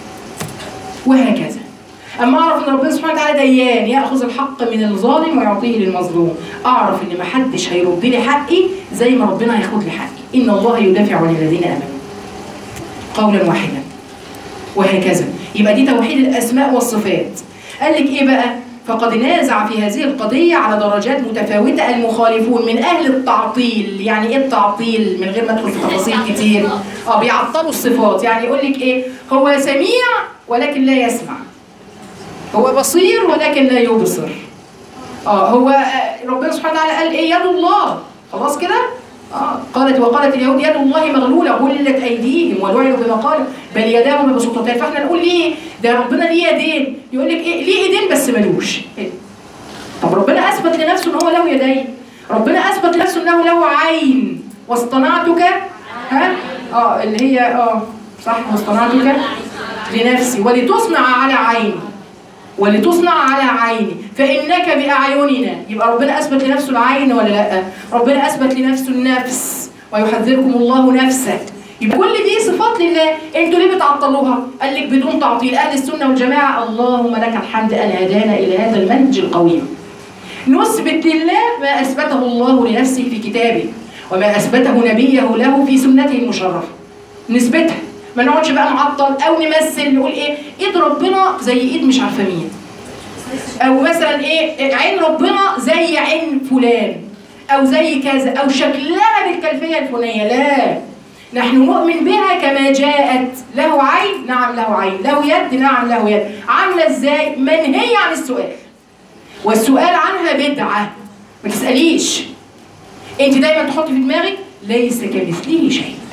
وهكذا اما اعرف ان ربنا سبحانه وتعالى ديان ياخذ الحق من الظالم ويعطيه للمظلوم اعرف ان ما حدش هيرد لي حقي زي ما ربنا هياخد لي حقي ان الله يدافع عن الذين امنوا قولا واحدا وهكذا يبقى دي توحيد الاسماء والصفات قال لك ايه بقى فقد نازع في هذه القضية على درجات متفاوتة المخالفون من أهل التعطيل يعني إيه التعطيل من غير ما أدخل في تفاصيل كتير اه بيعطلوا الصفات يعني يقول لك إيه هو سميع ولكن لا يسمع هو بصير ولكن لا يبصر اه هو آه، ربنا سبحانه وتعالى قال ايه يد الله خلاص كده آه قالت وقالت اليهود يد الله مغلوله غلت ايديهم ولعنوا بما قالوا بل يداه مبسوطتان فاحنا نقول ليه ده ربنا ليه يدين يقول لك ايه ليه ايدين بس ملوش إيه؟ طب ربنا اثبت لنفسه ان هو له يدين ربنا اثبت لنفسه انه له عين واصطنعتك ها اه اللي هي اه صح واصطنعتك لنفسي ولتصنع على عيني ولتصنع على عيني فإنك بأعيننا يبقى ربنا أثبت لنفسه العين ولا لا ربنا أثبت لنفسه النفس ويحذركم الله نفسه يبقى كل دي صفات لله انتوا ليه بتعطلوها قال لك بدون تعطيل اهل السنه والجماعه اللهم لك الحمد ان هدانا الى هذا المنهج القويم نثبت لله ما اثبته الله لنفسه في كتابه وما اثبته نبيه له في سنته المشرفه نثبتها ما نقعدش بقى نعطل او نمثل نقول ايه ايد ربنا زي ايد مش عارفه مين او مثلا ايه عين ربنا زي عين فلان او زي كذا او شكلها بالكيفيه الفلانيه لا نحن نؤمن بها كما جاءت له عين نعم له عين له يد نعم له يد عامله ازاي منهيه عن السؤال والسؤال عنها بدعه ما تساليش انت دايما تحطي في دماغك ليس كمثله شيء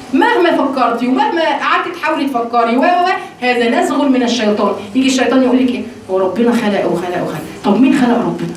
مهما فكرتي ومهما قعدتي تحاولي تفكري و و و، هذا نزغ من الشيطان يجي الشيطان يقول لك ايه هو ربنا خلق وخلق وخلق طب مين خلق ربنا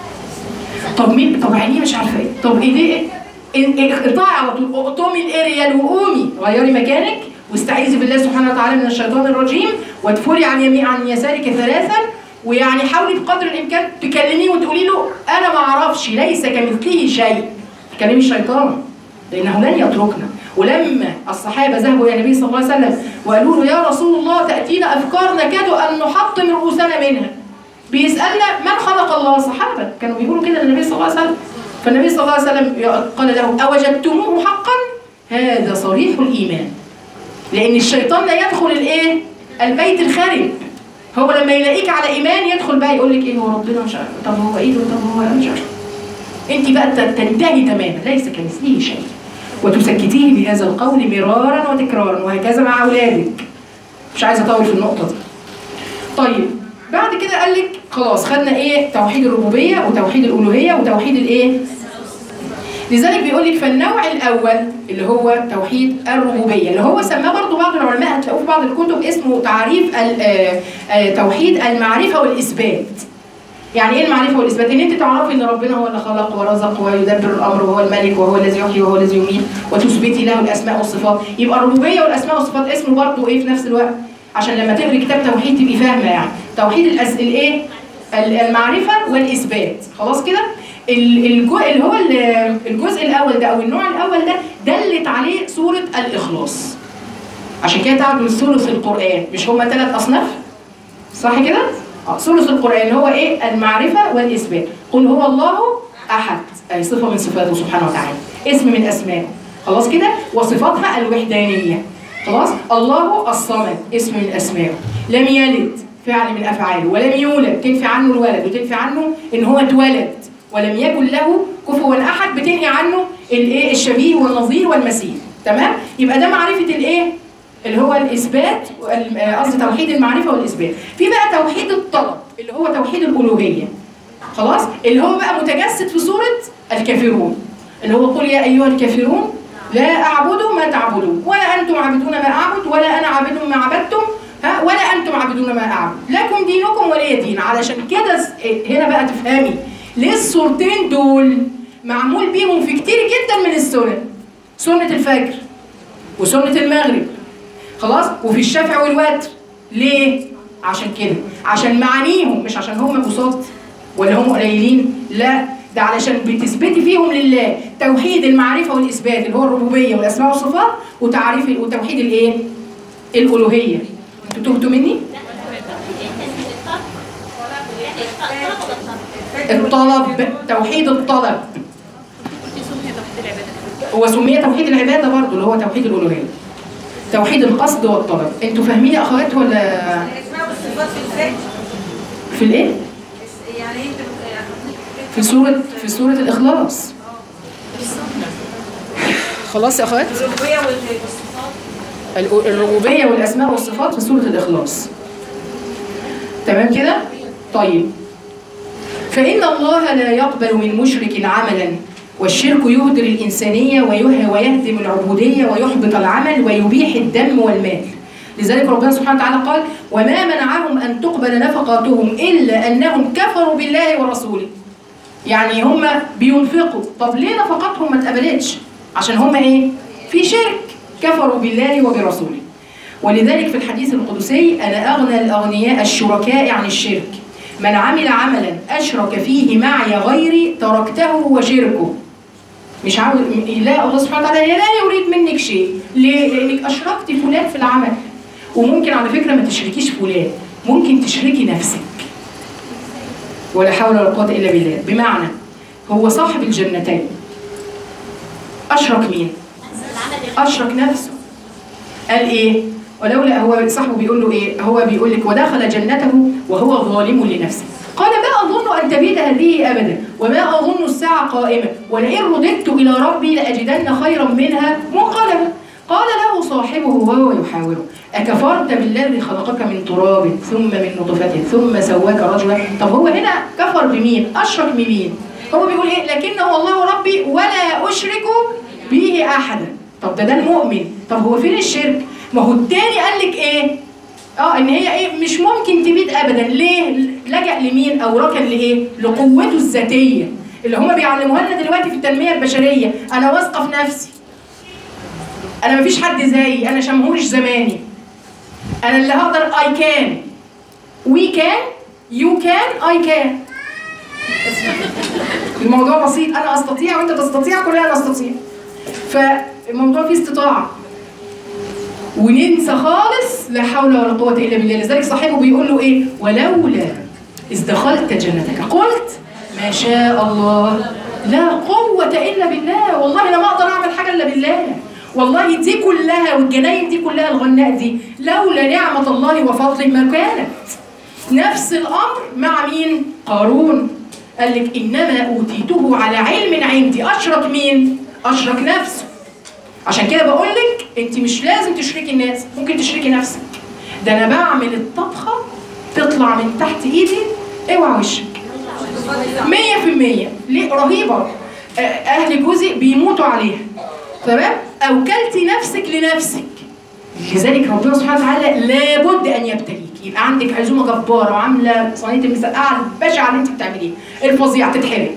طب مين طب عينيه مش عارفه ايه طب ايه دي إيه- إيه- اقطعي على طول اقطمي الاريال وقومي غيري مكانك واستعيذي بالله سبحانه وتعالى من الشيطان الرجيم وادفري عن يمين عن يسارك ثلاثا ويعني حاولي بقدر الامكان تكلميه وتقولي له انا ما اعرفش ليس كمثله شيء تكلمي الشيطان لانه لن يتركنا ولما الصحابه ذهبوا الى النبي صلى الله عليه وسلم وقالوا له يا رسول الله تاتينا افكار نكاد ان نحطم رؤوسنا منها بيسالنا من خلق الله الصحابه كانوا بيقولوا كده للنبي صلى الله عليه وسلم فالنبي صلى الله عليه وسلم قال له اوجدتموه حقا هذا صريح الايمان لان الشيطان لا يدخل الايه البيت الخارب هو لما يلاقيك على ايمان يدخل بقى يقول لك ايه هو ربنا مش عارف طب هو ايه ده طب هو مش عارف انت بقى ت- تنتهي تماما ليس كمثله شيء وتسكتيه بهذا القول مرارا وتكرارا وهكذا مع اولادك مش عايزه اطول في النقطه دي طيب بعد كده قال لك خلاص خدنا ايه توحيد الربوبيه وتوحيد الالوهيه وتوحيد الايه لذلك بيقول لك فالنوع الاول اللي هو توحيد الربوبيه اللي هو سماه برضو بعض العلماء هتلاقوه في بعض الكتب اسمه تعريف ال- آه، آه، توحيد المعرفه والاثبات يعني ايه المعرفه والاثبات ان انت تعرفي ان ربنا هو اللي خلق ورزق ويدبر الامر وهو الملك وهو الذي يحيي وهو الذي يميت وتثبتي له الاسماء والصفات يبقى الربوبيه والاسماء والصفات اسمه برضو ايه في نفس الوقت عشان لما تقري كتاب توحيد تبقي فاهمه يعني توحيد الأس... الايه ال- المعرفه والاثبات خلاص كده ال- الجو... اللي هو ال- الجزء الاول ده او النوع الاول ده دلت عليه سوره الاخلاص عشان كده تعرفوا ثلث القران مش هما ثلاث اصناف صح كده؟ اه ثلث القرآن اللي هو ايه؟ المعرفة والإثبات. قل هو الله أحد أي صفة من صفاته سبحانه وتعالى. اسم من أسمائه. خلاص كده؟ وصفاتها الوحدانية. خلاص؟ الله الصمد اسم من أسمائه. لم يلد فعل من أفعاله ولم يولد تنفي عنه الولد وتنفي عنه إن هو اتولد ولم يكن له كفوا أحد بتنهي عنه الايه؟ الشبيه والنظير والمثيل. تمام؟ يبقى ده معرفة الايه؟ اللي هو الاثبات وال- آه، قصدي توحيد المعرفه والاثبات في بقى توحيد الطلب اللي هو توحيد الالوهيه خلاص اللي هو بقى متجسد في سوره الكافرون اللي هو قل يا ايها الكافرون لا اعبد ما تعبدون ولا انتم عابدون ما اعبد ولا انا عابد ما عبدتم ها ولا انتم عابدون ما اعبد لكم دينكم ولي دين علشان كده س- هنا بقى تفهمي ليه الصورتين دول معمول بيهم في كتير جدا من السنن سنه الفجر وسنه المغرب خلاص وفي الشفع والوتر ليه عشان كده عشان معانيهم مش عشان هم بساط ولا هم قليلين لا ده علشان بتثبتي فيهم لله توحيد المعرفه والاثبات اللي هو الربوبيه والاسماء والصفات وتعريف وتوحيد الايه الالوهيه انتوا تهتوا مني الطلب توحيد الطلب هو سمي توحيد العباده برضه اللي هو توحيد الالوهيه توحيد القصد والطلب انتوا فاهمين يا اخوات ولا الاسماء والصفات في الفعل في الايه يعني انت في سوره في سوره الاخلاص خلاص يا اخوات الربوبيه والصفات الأ- الربوبيه والاسماء والصفات في سوره الاخلاص تمام كده طيب فان الله لا يقبل من مشرك عملا والشرك يهدر الانسانيه ويه- ويهدم العبوديه ويحبط العمل ويبيح الدم والمال لذلك ربنا سبحانه وتعالى قال وما منعهم ان تقبل نفقاتهم الا انهم كفروا بالله ورسوله يعني هم بينفقوا طب ليه نفقاتهم ما اتقبلتش عشان هم ايه في شرك كفروا بالله وبرسوله ولذلك في الحديث القدسي انا اغنى الاغنياء الشركاء عن الشرك من عمل عملا اشرك فيه معي غيري تركته وشركه مش عاوز لا الله سبحانه وتعالى لا يريد منك شيء ليه؟ لانك اشركت فلان في العمل وممكن على فكره ما تشركيش فلان ممكن تشركي نفسك ولا حول ولا قوة إلا بالله بمعنى هو صاحب الجنتين أشرك مين؟ أشرك نفسه قال إيه؟ ولولا هو صاحبه بيقول له إيه؟ هو بيقول لك ودخل جنته وهو ظالم لنفسه قال ما أظن أن تبيد هذه أبدا وما أظن الساعة قائمة ولئن رددت إلى ربي لأجدن خيرا منها منقلبا قال له صاحبه وهو يحاوره أكفرت بالذي خلقك من تراب ثم من نطفة ثم سواك رجلا طب هو هنا كفر بمين أشرك بمين هو بيقول إيه لكنه الله ربي ولا أشرك به أحدا طب ده ده المؤمن طب هو فين الشرك ما هو التاني قال لك ايه اه ان هي ايه مش ممكن تبيد ابدا ليه لجأ لمين او ركن لايه لقوته الذاتيه اللي هم بيعلموها لنا دلوقتي في التنميه البشريه انا واثقه في نفسي انا مفيش حد زيي انا شمهورش زماني انا اللي هقدر اي كان وي كان يو كان اي كان الموضوع بسيط انا استطيع وانت تستطيع كلنا نستطيع فالموضوع فيه استطاعه وننسى خالص لا حول ولا قوه الا بالله لذلك صاحبه بيقول له ايه ولولا اذ دخلت جنتك قلت ما شاء الله لا قوه الا بالله والله انا ما اقدر اعمل حاجه الا بالله والله دي كلها والجناين دي كلها الغناء دي لولا نعمه الله وفضله ما كانت نفس الامر مع مين قارون قال لك انما اوتيته على علم عندي اشرك مين اشرك نفسه عشان كده بقول لك انت مش لازم تشركي الناس ممكن تشركي نفسك ده انا بعمل الطبخه تطلع من تحت ايدي اوعى وشك 100% ليه رهيبه آه، اهل جوزي بيموتوا عليها تمام اوكلتي نفسك لنفسك لذلك ربنا سبحانه وتعالى لابد ان يبتليك يبقى عندك عزومه جباره وعامله صينيه المسقعه البشعه اللي انت بتعمليها الفظيعه تتحرق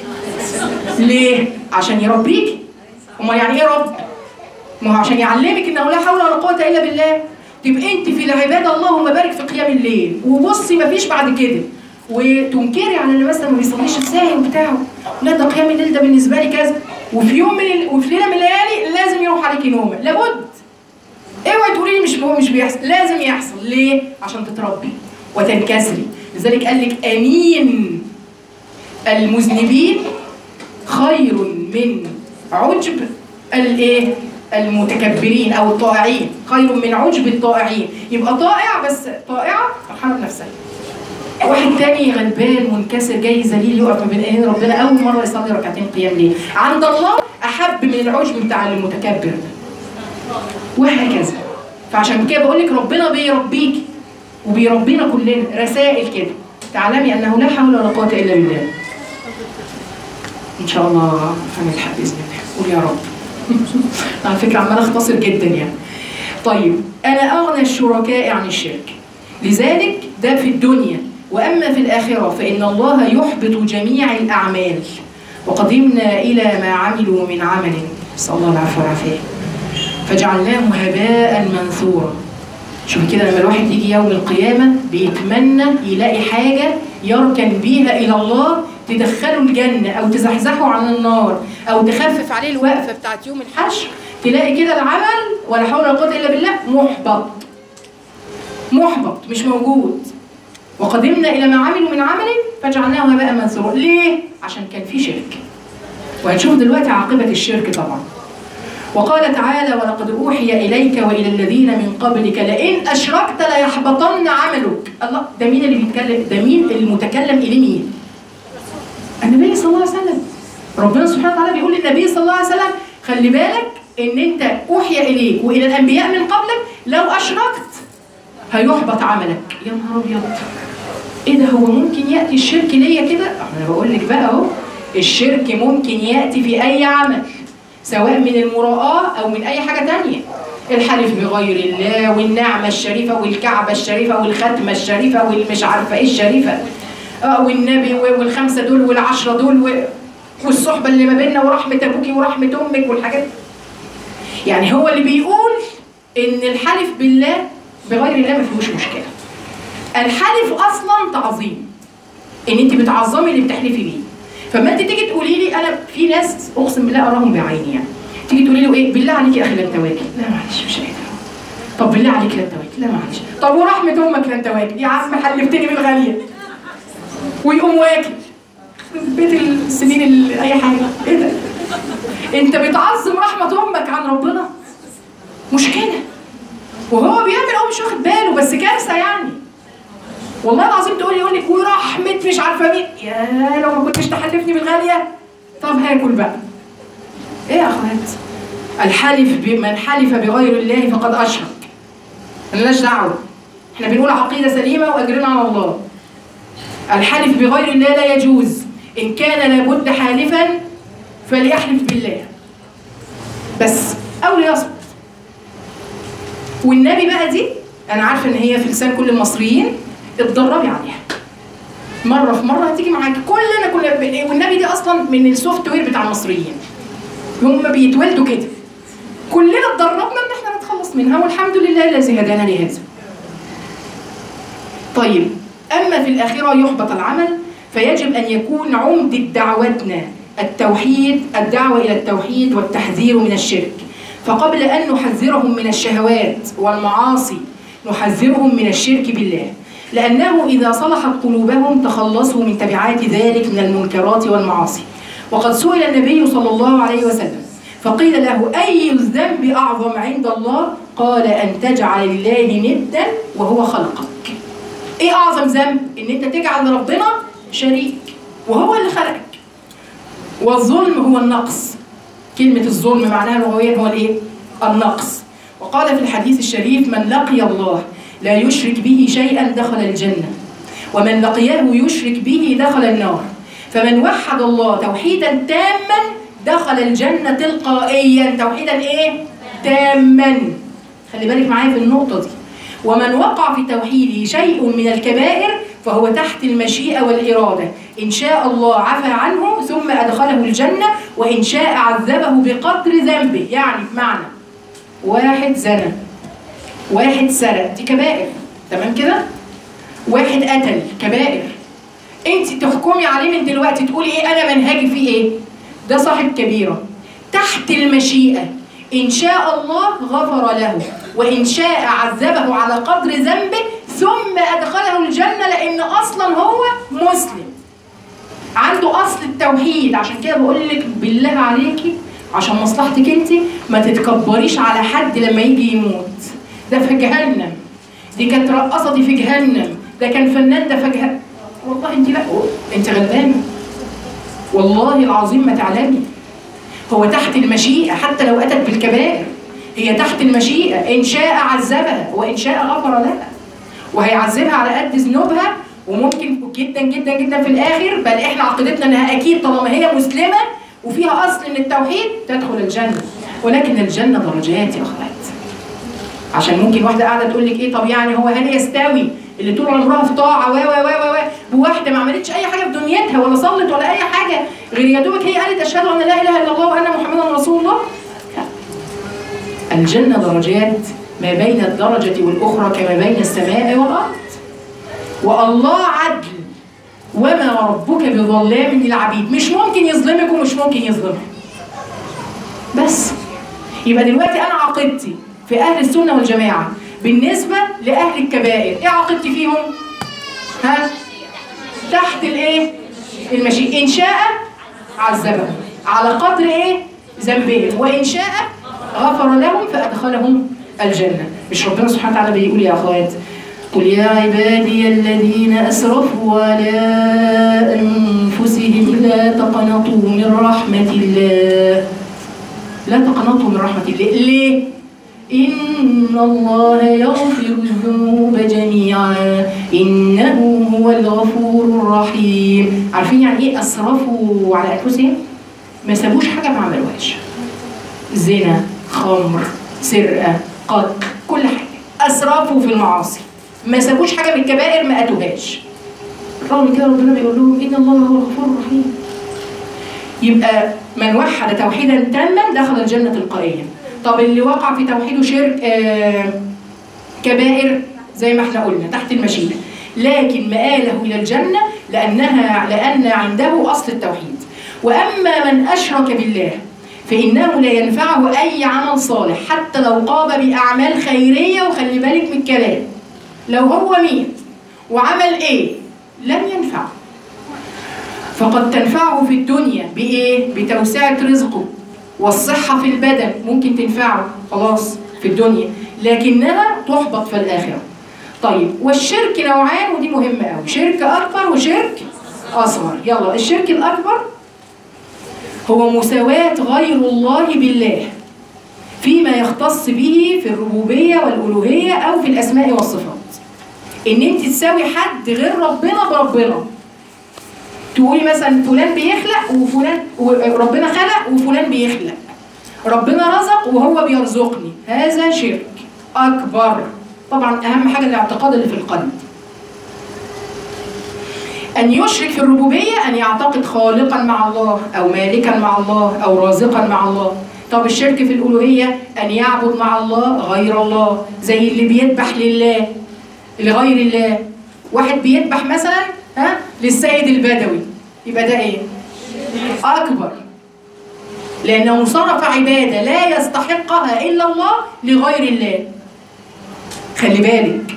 ليه؟ عشان يربيكي امال يعني ايه رب؟ ما هو عشان يعلمك انه لا حول ولا قوه الا بالله تبقى انت في العباده اللهم بارك في قيام الليل وبصي مفيش بعد كده وتنكري على اللي مثلا ما بيصليش ازاي وبتاع لا ده قيام الليل ده بالنسبه لي كذا وفي يوم من ال... وفي ليله من الليالي لازم يروح عليكي نومه لابد اوعي تقولي لي مش هو مش بيحصل لازم يحصل ليه عشان تتربي وتنكسري لذلك قال لك امين المذنبين خير من عجب الايه المتكبرين او الطائعين خير من عجب الطائعين يبقى طائع بس طائعه فرحانه بنفسها واحد تاني غلبان منكسر جاي ذليل يقف ما بين ايدين ربنا اول مره يصلي ركعتين قيام ليل عند الله احب من العجب بتاع المتكبر ده وهكذا فعشان كده بقول لك ربنا بيربيكي وبيربينا كلنا رسائل كده تعلمي انه لا حول ولا قوه الا بالله ان شاء الله هنلحق باذن الله قول يا رب على فكره عماله اختصر جدا يعني طيب انا اغنى الشركاء عن الشرك لذلك ده في الدنيا واما في الاخره فان الله يحبط جميع الاعمال وقدمنا الى ما عملوا من عمل نسال الله العفو والعافيه فجعلناه هباء منثورا شوف كده لما الواحد يجي يوم القيامة بيتمنى يلاقي حاجة يركن بيها إلى الله تدخله الجنة أو تزحزحه عن النار أو تخفف عليه الوقفة بتاعت يوم الحشر تلاقي كده العمل ولا حول ولا قوة إلا بالله محبط محبط مش موجود وقدمنا إلى ما عملوا من عمل فجعلناه هباء منثورا ليه؟ عشان كان في شرك وهنشوف دلوقتي عاقبة الشرك طبعا وقال تعالى ولقد أوحي إليك وإلى الذين من قبلك لئن أشركت ليحبطن عملك الله ده مين اللي بيتكلم ده مين المتكلم إليه مين النبي صلى الله عليه وسلم ربنا سبحانه وتعالى بيقول للنبي صلى الله عليه وسلم خلي بالك ان انت اوحي اليك والى الانبياء من قبلك لو اشركت هيحبط عملك يا نهار ابيض ايه ده هو ممكن ياتي الشرك ليا كده انا بقول لك بقى اهو الشرك ممكن ياتي في اي عمل سواء من المراءة أو من أي حاجة تانية الحلف بغير الله والنعمة الشريفة والكعبة الشريفة والختمة الشريفة والمش عارفة إيه الشريفة آه والنبي والخمسة دول والعشرة دول و- والصحبة اللي ما بيننا ورحمة أبوكي ورحمة أمك والحاجات دي. يعني هو اللي بيقول إن الحلف بالله بغير الله ما فيهوش مشكلة الحلف أصلا تعظيم إن أنت بتعظمي اللي بتحلفي بيه فما انت تيجي تقولي لي انا في ناس اقسم بالله اراهم بعيني يعني تيجي تقولي له ايه بالله عليك يا اخي لا انت واكل لا معلش مش قادر طب بالله عليك لا انت واكل لا معلش طب ورحمه امك لا انت واكل يا عم حلفتني بالغاليه ويقوم واكل بيت السنين اللي اي حاجه ايه ده انت بتعظم رحمه امك عن ربنا مشكله وهو بيعمل هو مش واخد باله بس كارثه يعني والله العظيم تقول يقول لك ورحمه مش عارفه مين يا لو ما كنتش تحلفني بالغاليه طب هاكل بقى ايه يا اخوات الحلف بمن حلف بغير الله فقد اشرك ملناش دعوه احنا بنقول عقيده سليمه واجرنا على الله الحلف بغير الله لا يجوز ان كان لابد حالفا فليحلف بالله بس او ليصمت والنبي بقى دي انا عارفه ان هي في لسان كل المصريين اتدربي عليها مره في مره هتيجي معاكي كلنا كنا ب- والنبي دي اصلا من السوفت وير بتاع المصريين هم بيتولدوا كده كلنا اتدربنا ان احنا نتخلص منها والحمد لله الذي هدانا لهذا طيب اما في الاخره يحبط العمل فيجب ان يكون عمده دعوتنا التوحيد الدعوه الى التوحيد والتحذير من الشرك فقبل ان نحذرهم من الشهوات والمعاصي نحذرهم من الشرك بالله لانه اذا صلحت قلوبهم تخلصوا من تبعات ذلك من المنكرات والمعاصي وقد سئل النبي صلى الله عليه وسلم فقيل له اي الذنب اعظم عند الله قال ان تجعل لله ندا وهو خلقك ايه اعظم ذنب ان انت تجعل لربنا شريك وهو اللي خلقك والظلم هو النقص كلمة الظلم معناها لغويا هو الايه؟ النقص وقال في الحديث الشريف من لقي الله لا يشرك به شيئا دخل الجنة ومن لقيه يشرك به دخل النار فمن وحد الله توحيدا تاما دخل الجنة تلقائيا توحيدا ايه؟ تاما خلي بالك معايا في النقطة دي ومن وقع في توحيده شيء من الكبائر فهو تحت المشيئة والإرادة إن شاء الله عفى عنه ثم أدخله الجنة وإن شاء عذبه بقدر ذنبه يعني بمعنى واحد زنى واحد سرق دي كبائر تمام كده واحد قتل كبائر انت تحكمي عليه من دلوقتي تقولي ايه انا منهجي فيه ايه ده صاحب كبيره تحت المشيئه ان شاء الله غفر له وان شاء عذبه على قدر ذنبه ثم ادخله الجنه لان اصلا هو مسلم عنده اصل التوحيد عشان كده بقول لك بالله عليكي عشان مصلحتك انت ما تتكبريش على حد لما يجي يموت ده في جهنم دي كانت رقصه دي في جهنم ده كان فنان ده في جهنم والله انت لا انت غلبانه والله العظيم ما تعلمي هو تحت المشيئه حتى لو اتت بالكبائر هي تحت المشيئه ان شاء عذبها وان شاء غفر لها وهيعذبها على قد ذنوبها وممكن جدا جدا جدا في الاخر بل احنا عقيدتنا انها اكيد طالما هي مسلمه وفيها اصل من التوحيد تدخل الجنه ولكن الجنه درجات يا اخوات عشان ممكن واحده قاعده تقول لك ايه طب يعني هو هل يستوي اللي طول عمرها في طاعه و و و و و بواحده ما عملتش اي حاجه في دنيتها ولا صلت ولا اي حاجه غير يا دوبك هي قالت اشهد ان لا اله الا الله وان محمدا رسول الله لا. الجنه درجات ما بين الدرجه والاخرى كما بين السماء والارض والله عدل وما ربك بظلام للعبيد مش ممكن يظلمك ومش ممكن يظلمك بس يبقى دلوقتي انا عقيدتي في اهل السنه والجماعه بالنسبه لاهل الكبائر ايه عقيدتي فيهم ها تحت الايه المشيئة ان شاء عذبهم على قدر ايه ذنبهم وان شاء غفر لهم فادخلهم الجنه مش ربنا سبحانه وتعالى بيقول يا اخوات قل يا عبادي الذين اسرفوا على انفسهم لا تقنطوا من رحمه الله لا تقنطوا من رحمة الله ليه؟ إن الله يغفر الذنوب جميعا إنه هو الغفور الرحيم عارفين يعني إيه أسرفوا على أنفسهم؟ ما سابوش حاجة ما عملوهاش زنا خمر سرقة قتل كل حاجة أسرفوا في المعاصي ما سابوش حاجة من الكبائر ما أتوهاش رغم كده ربنا بيقول لهم إن الله هو الغفور الرحيم يبقى من وحد توحيدا تاما دخل الجنة تلقائيا طب اللي وقع في توحيده شرك آه كبائر زي ما احنا قلنا تحت المشيئة لكن مآله إلى الجنة لأنها لأن عنده أصل التوحيد وأما من أشرك بالله فإنه لا ينفعه أي عمل صالح حتى لو قام بأعمال خيرية وخلي بالك من الكلام لو هو مين وعمل إيه لن ينفعه فقد تنفعه في الدنيا بإيه؟ بتوسعة رزقه والصحة في البدن ممكن تنفعه خلاص في الدنيا لكنها تحبط في الآخرة طيب والشرك نوعان ودي مهمة قوي شرك أكبر وشرك أصغر يلا الشرك الأكبر هو مساواة غير الله بالله فيما يختص به في الربوبية والألوهية أو في الأسماء والصفات إن أنت تساوي حد غير ربنا بربنا تقولي مثلا فلان بيخلق وفلان وربنا خلق وفلان بيخلق ربنا رزق وهو بيرزقني هذا شرك اكبر طبعا اهم حاجه الاعتقاد اللي في القلب أن يشرك في الربوبية أن يعتقد خالقا مع الله أو مالكا مع الله أو رازقا مع الله طب الشرك في الألوهية أن يعبد مع الله غير الله زي اللي بيذبح لله لغير الله واحد بيذبح مثلا ها للسيد البدوي يبقى ده ايه؟ أكبر لأنه صرف عبادة لا يستحقها إلا الله لغير الله خلي بالك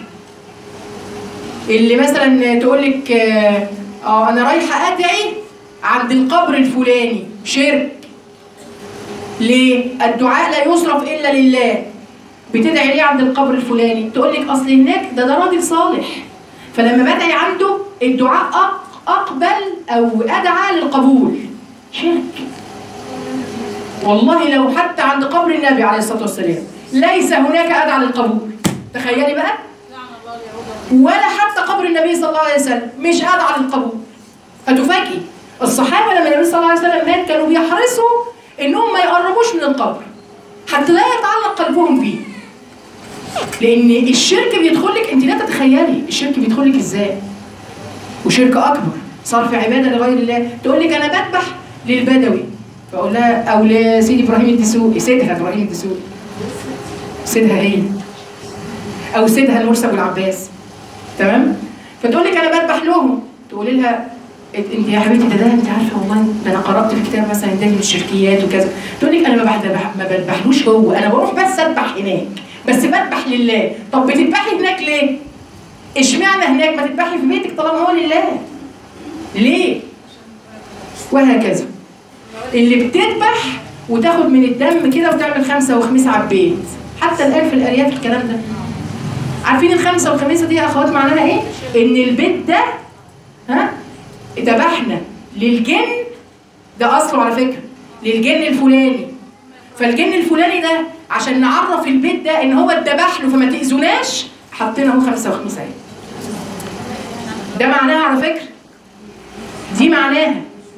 اللي مثلا تقول لك اه آه، انا رايحه ادعي عند القبر الفلاني شرك ليه الدعاء لا يصرف الا لله بتدعي ليه عند القبر الفلاني تقول لك اصل هناك ده ده راجل صالح فلما بدعي عنده الدعاء أق- اقبل او ادعى للقبول شرك والله لو حتى عند قبر النبي عليه الصلاه والسلام ليس هناك ادعى للقبول تخيلي بقى ولا حتى قبر النبي صلى الله عليه وسلم مش ادعى للقبول هتفاجئي الصحابه لما النبي صلى الله عليه وسلم مات كانوا بيحرصوا انهم ما يقربوش من القبر حتى لا يتعلق قلبهم بيه لان الشرك بيدخل لك انت لا تتخيلي الشرك بيدخل لك ازاي وشرك اكبر صرف عباده لغير الله تقول لك انا بذبح للبدوي فاقول لها او لسيدي ابراهيم الدسوقي سيدها ابراهيم الدسوقي سيدها هي او سيدها المرسي ابو العباس تمام فتقول لك انا بذبح لهم تقولي لها إنت- انت يا حبيبتي ده ده انت عارفه والله ده انا قرات في كتاب مثلا ده من الشركيات وكذا تقول لك انا ما بذبح ما بذبحلوش هو انا بروح بس اذبح هناك بس بذبح لله طب بتذبحي هناك ليه؟ اشمعنى هناك ما تذبحي في بيتك طالما هو لله ليه؟ وهكذا اللي بتذبح وتاخد من الدم كده وتعمل خمسه وخميس على البيت حتى الان في الارياف الكلام ده عارفين الخمسه والخميسه دي يا اخوات معناها ايه؟ ان البيت ده ها ذبحنا للجن ده اصله على فكره للجن الفلاني فالجن الفلاني ده عشان نعرف البيت ده ان هو اتذبح له فما تاذوناش حطينا اهو خمسه وخميسه اهي ده معناها على فكره دي معناها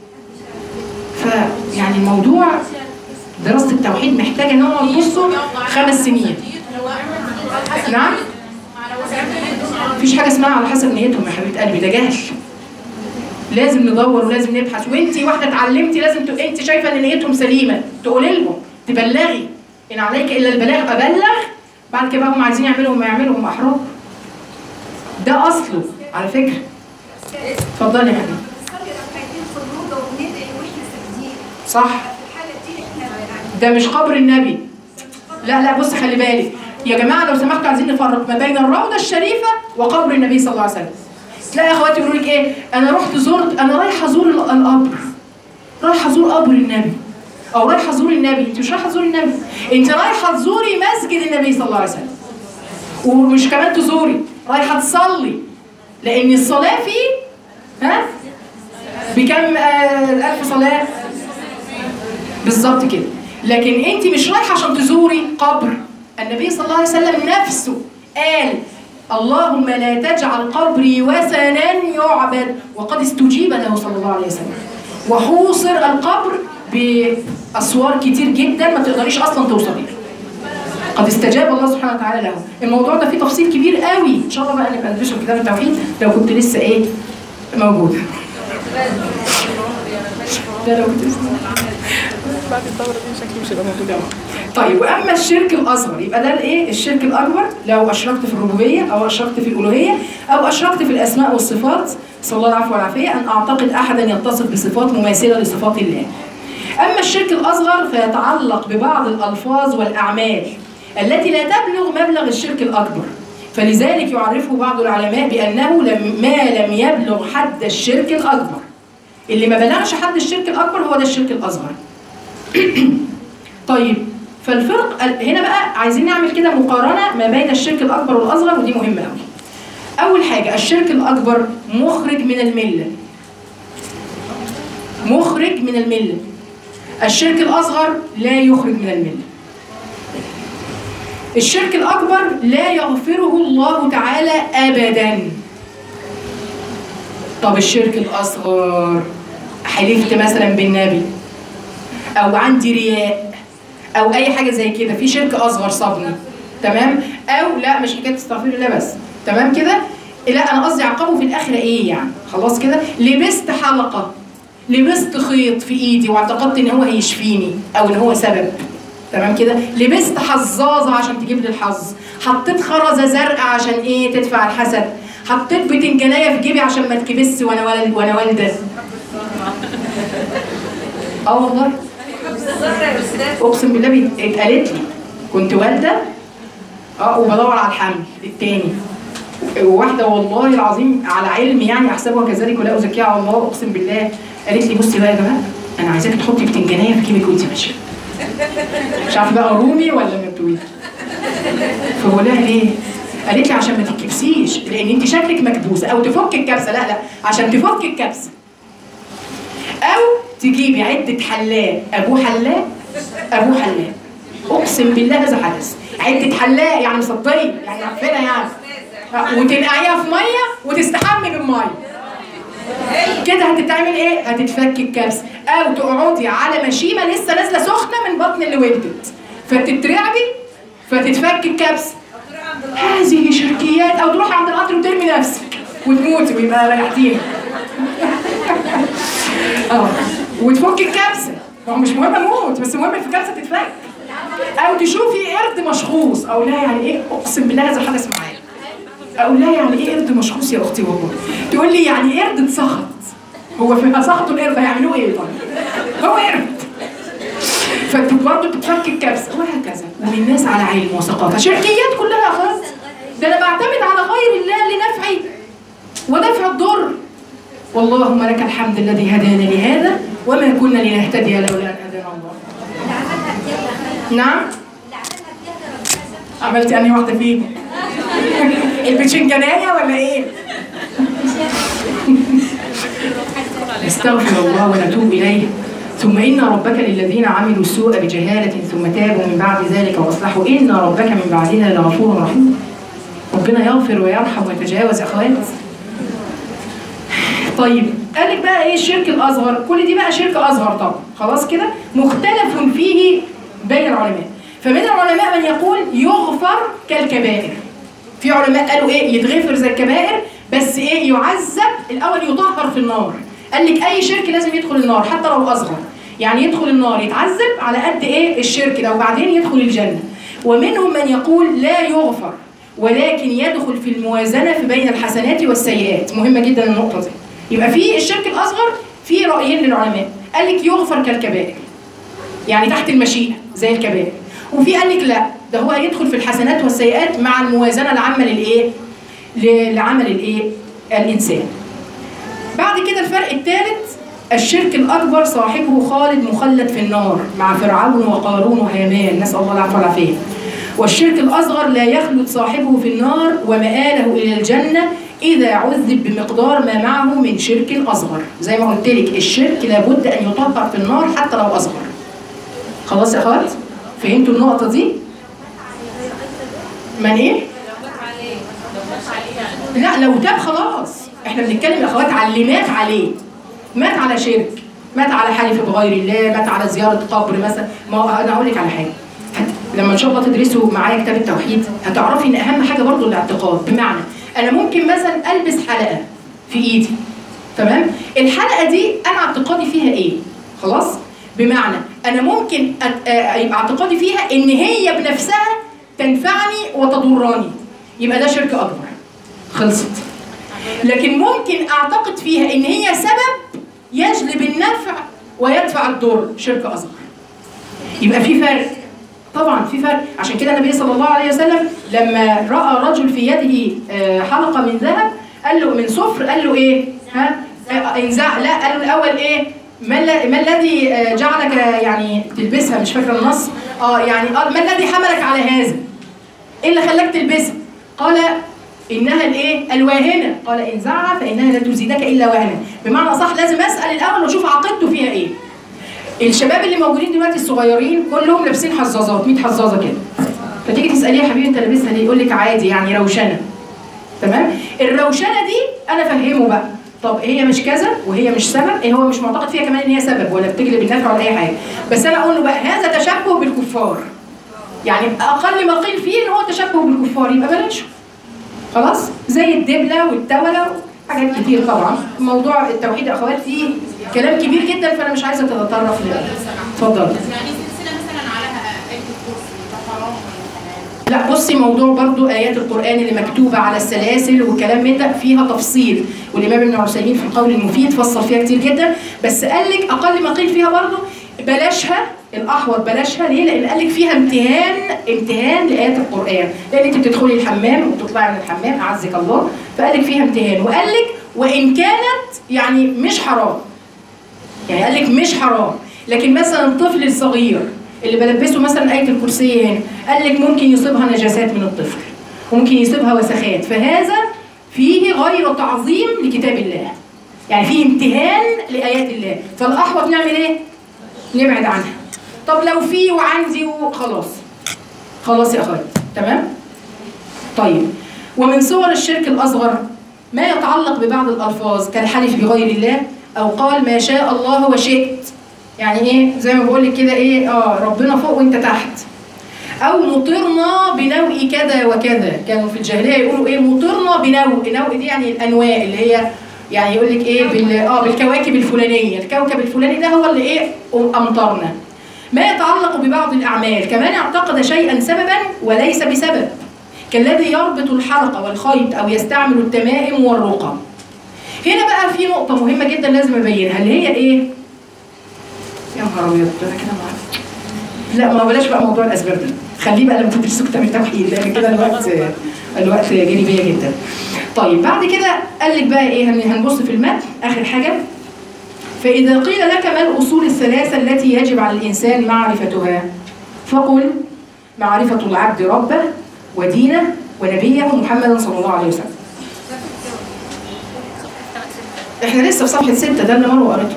فيعني الموضوع دراسه التوحيد محتاجه ان هو نبصه خمس سنين نعم مفيش حاجه اسمها على حسب نيتهم يا حبيبه قلبي ده جهل لازم ندور ولازم نبحث وانت واحده اتعلمتي لازم تبقى انت شايفه ان نيتهم سليمه تقولي لهم تبلغي ان عليك الا البلاغ ابلغ بعد كده بقى هم عايزين يعملوا ما يعملوا هم احرار ده اصله على فكره اتفضلي يا حبيبي صح ده مش قبر النبي لا لا بص خلي بالك يا جماعه لو سمحتوا عايزين نفرق ما بين الروضه الشريفه وقبر النبي صلى الله عليه وسلم تلاقي اخواتي يقولوا لك ايه انا رحت زرت انا رايحه ازور ال- القبر رايحه ازور قبر النبي او رايحه ازور النبي انت مش رايحه تزوري النبي انت رايحه تزوري مسجد النبي صلى الله عليه وسلم ومش كمان تزوري رايحه تصلي لان الصلاه فيه ها بكم آه الف صلاه بالظبط كده لكن انت مش رايحه عشان تزوري قبر النبي صلى الله عليه وسلم نفسه قال اللهم لا تجعل قبري وثنا يعبد وقد استجيب له صلى الله عليه وسلم وحوصر القبر باسوار كتير جدا ما تقدريش اصلا توصلي قد استجاب الله سبحانه وتعالى له الموضوع ده فيه تفصيل كبير قوي ان شاء الله بقى نبقى ندرسه في كتاب التوحيد لو كنت لسه ايه موجوده لا لو كنت لسه بعد الدورة دي شكلي مش هيبقى موجود طيب واما الشرك الاصغر يبقى ده الايه الشرك الاكبر لو اشركت في الربوبيه او اشركت في الالوهيه او اشركت في الاسماء والصفات صلى الله العفو والعافيه ان اعتقد احدا يتصف بصفات مماثله لصفات الله اما الشرك الاصغر فيتعلق ببعض الالفاظ والاعمال التي لا تبلغ مبلغ الشرك الاكبر فلذلك يعرفه بعض العلماء بانه لم ما لم يبلغ حد الشرك الاكبر اللي ما بلغش حد الشرك الاكبر هو ده الشرك الاصغر طيب فالفرق هنا بقى عايزين نعمل كده مقارنه ما بين الشرك الاكبر والاصغر ودي مهمه قوي. اول حاجه الشرك الاكبر مخرج من المله. مخرج من المله. الشرك الاصغر لا يخرج من المله. الشرك الاكبر لا يغفره الله تعالى ابدا. طب الشرك الاصغر حلفت مثلا بالنبي او عندي رياء او اي حاجه زي كده في شرك اصغر صابني تمام او لا مش حكايه استغفر الله بس تمام كده لا انا قصدي عقابه في الاخره ايه يعني خلاص كده لبست حلقه لبست خيط في ايدي واعتقدت ان هو هيشفيني او ان هو سبب تمام كده لبست حظاظه عشان تجيب لي الحظ حطيت خرزه زرقاء عشان ايه تدفع الحسد حطيت بتنجانيه في جيبي عشان ما اتكبس وانا ولد وانا والده اه والله اقسم بالله بيت- اتقالت لي كنت والده اه وبدور على الحمل التاني وواحده والله العظيم على علم يعني احسبها كذلك ولا ازكيها على الله اقسم بالله قالت لي بصي بقى يا جماعه انا عايزاكي تحطي بتنجانيه في جيبك وانت ماشيه مش عارفه بقى رومي ولا مبتوي فبقول لها ليه؟ قالت لي عشان ما تتكبسيش لان انت شكلك مكبوسه او تفك الكبسه لا لا عشان تفك الكبسه او تجيبي عده حلاق ابوه حلاق ابوه حلاق اقسم بالله هذا حدث عده حلاق يعني مصديه يعني عارفينها يعني وتنقعيها في ميه وتستحمي بالميه كده هتتعمل ايه؟ هتتفك الكبسه او تقعدي على مشيمه لسه نازله سخنه من بطن اللي ولدت فتترعبي فتتفك الكبسه هذه شركيات او تروحي عند القطر وترمي نفسك وتموتي ويبقى ريحتيها اه وتفك الكبسه ما هو مش مهم اموت بس المهم الكبسه تتفك او تشوفي قرد مشخوص او لا يعني ايه اقسم بالله هذا حدث معايا اقول لها يعني ايه قرد مشخوص يا اختي والله تقول لي يعني قرد اتسخط هو في سخطوا القرد هيعملوه ايه طيب هو قرد فانت برضه بتفك الكبسه وهكذا والناس على علم وثقافه شركيات كلها يا اخوات ده انا بعتمد على غير الله لنفعي ودفع الضر واللهم لك الحمد الذي هدانا لهذا وما كنا لنهتدي لولا ان هدانا الله نعم عملت انهي واحده فيهم البتشنجانية ولا ايه؟ نستغفر الله ونتوب اليه ثم ان ربك للذين عملوا السوء بجهاله ثم تابوا من بعد ذلك واصلحوا ان ربك من بعدها لغفور رحيم ربنا يغفر ويرحم ويتجاوز يا اخوات طيب قال لك بقى ايه الشرك الاصغر كل دي بقى شرك اصغر طبعا خلاص كده مختلف فيه بين العلماء فمن العلماء من يقول يغفر كالكبائر في علماء قالوا ايه يتغفر زي الكبائر بس ايه يعذب الاول يطهر في النار قال لك اي شرك لازم يدخل النار حتى لو اصغر يعني يدخل النار يتعذب على قد ايه الشرك ده وبعدين يدخل الجنه ومنهم من يقول لا يغفر ولكن يدخل في الموازنه في بين الحسنات والسيئات مهمه جدا النقطه دي يبقى في الشرك الاصغر في رايين للعلماء قال لك يغفر كالكبائر يعني تحت المشيئه زي الكبائر وفي قال لك لا ده هو هيدخل في الحسنات والسيئات مع الموازنه العامه للايه؟ ل- لعمل الايه؟ الانسان. بعد كده الفرق الثالث الشرك الاكبر صاحبه خالد مخلد في النار مع فرعون وقارون وهامان نسال الله العفو والعافيه. والشرك الاصغر لا يخلد صاحبه في النار ومآله الى الجنه اذا عذب بمقدار ما معه من شرك اصغر زي ما قلت لك الشرك لابد ان يطهر في النار حتى لو اصغر. خلاص يا اخوات؟ فهمتوا النقطة دي؟ من ايه؟ لا لو تاب خلاص احنا بنتكلم يا اخوات على اللي مات عليه مات على شرك مات على حلف بغير الله مات على زيارة قبر مثلا ما هو انا هقول لك على حاجة هت- لما ان شاء الله تدرسوا معايا كتاب التوحيد هتعرفي ان اهم حاجة برضو الاعتقاد بمعنى انا ممكن مثلا البس حلقة في ايدي تمام الحلقة دي انا اعتقادي فيها ايه خلاص بمعنى انا ممكن أت- آه، يبقى اعتقادي فيها ان هي بنفسها تنفعني وتضرني يبقى ده شرك اكبر خلصت لكن ممكن اعتقد فيها ان هي سبب يجلب النفع ويدفع الضر شرك اصغر يبقى في فرق طبعا في فرق عشان كده النبي صلى الله عليه وسلم لما راى رجل في يده آه، حلقه من ذهب قال له من صفر قال له ايه ها آه، انزع لا قال له الاول ايه ما الل- ما الذي آه، جعلك يعني تلبسها مش فاكره النص اه يعني آه، ما الذي حملك على هذا ايه اللي خلاك تلبسها قال انها الايه الواهنه قال انزعها فانها لا تزيدك الا وهنا بمعنى اصح لازم اسال الاول واشوف عقيدته فيها ايه الشباب اللي موجودين دلوقتي الصغيرين كلهم لابسين حظاظات 100 حظاظه كده فتيجي تساليه يا حبيبي انت لابسها ليه يقول لك عادي يعني روشنه تمام الروشنه دي انا افهمه بقى طب هي مش كذا وهي مش سبب إيه هو مش معتقد فيها كمان ان هي سبب ولا بتجلب النفع ولا اي حاجه بس انا اقول له بقى هذا تشبه بالكفار يعني اقل ما قيل فيه ان هو تشبه بالكفار يبقى بلاش خلاص زي الدبله والتوله حاجات كتير طبعا موضوع التوحيد يا اخوات فيه كلام كبير جدا فانا مش عايزه اتطرق ل اتفضل يعني سلسله مثلا عليها آية الكرسي ده حرام ولا حلال؟ لا بصي موضوع برضو آيات القرآن اللي مكتوبة على السلاسل وكلام من ده فيها تفصيل والإمام ابن عثيمين في القول المفيد فصل فيها كتير جدا بس قال لك أقل ما قيل فيها برضو بلاشها الأحوط بلاشها ليه؟ لأن قال لك فيها امتهان امتهان لآيات القرآن لأن أنت بتدخلي الحمام وبتطلعي من الحمام أعزك الله فقال لك فيها امتهان وقال لك وإن كانت يعني مش حرام يعني قال لك مش حرام لكن مثلا الطفل الصغير اللي بلبسه مثلا آية الكرسي هنا قال لك ممكن يصيبها نجاسات من الطفل وممكن يصيبها وسخات فهذا فيه غير تعظيم لكتاب الله يعني فيه امتهان لآيات الله فالأحوط نعمل ايه؟ نبعد عنها طب لو في وعندي وخلاص خلاص يا أخوات تمام؟ طيب ومن صور الشرك الأصغر ما يتعلق ببعض الألفاظ كالحلف بغير الله أو قال ما شاء الله وشئت يعني إيه زي ما بقول لك كده إيه آه ربنا فوق وأنت تحت أو مطرنا بنوء كذا وكذا كانوا في الجاهلية يقولوا إيه مطرنا بنوء نوء دي يعني الأنواع اللي هي يعني يقول لك إيه بال آه بالكواكب الفلانية الكوكب الفلاني ده هو اللي إيه أمطرنا ما يتعلق ببعض الأعمال كمان اعتقد شيئا سببا وليس بسبب كالذي يربط الحلقة والخيط أو يستعمل التمائم والرقى هنا بقى في نقطة مهمة جدا لازم أبينها اللي هي إيه؟ يا نهار أبيض ده أنا كده معاك لا ما بلاش بقى موضوع الأسباب ده خليه بقى لما تدرسوا كتاب التوحيد لأن كده الوقت الوقت جري بيا جدا طيب بعد كده قال لك بقى إيه هن- هنبص في المتن آخر حاجة فإذا قيل لك ما الأصول الثلاثة التي يجب على الإنسان معرفتها فقل معرفة العبد ربه ودينه ونبيه محمدا صلى الله عليه وسلم احنا لسه في صفحة ستة ده اللي مروه قريته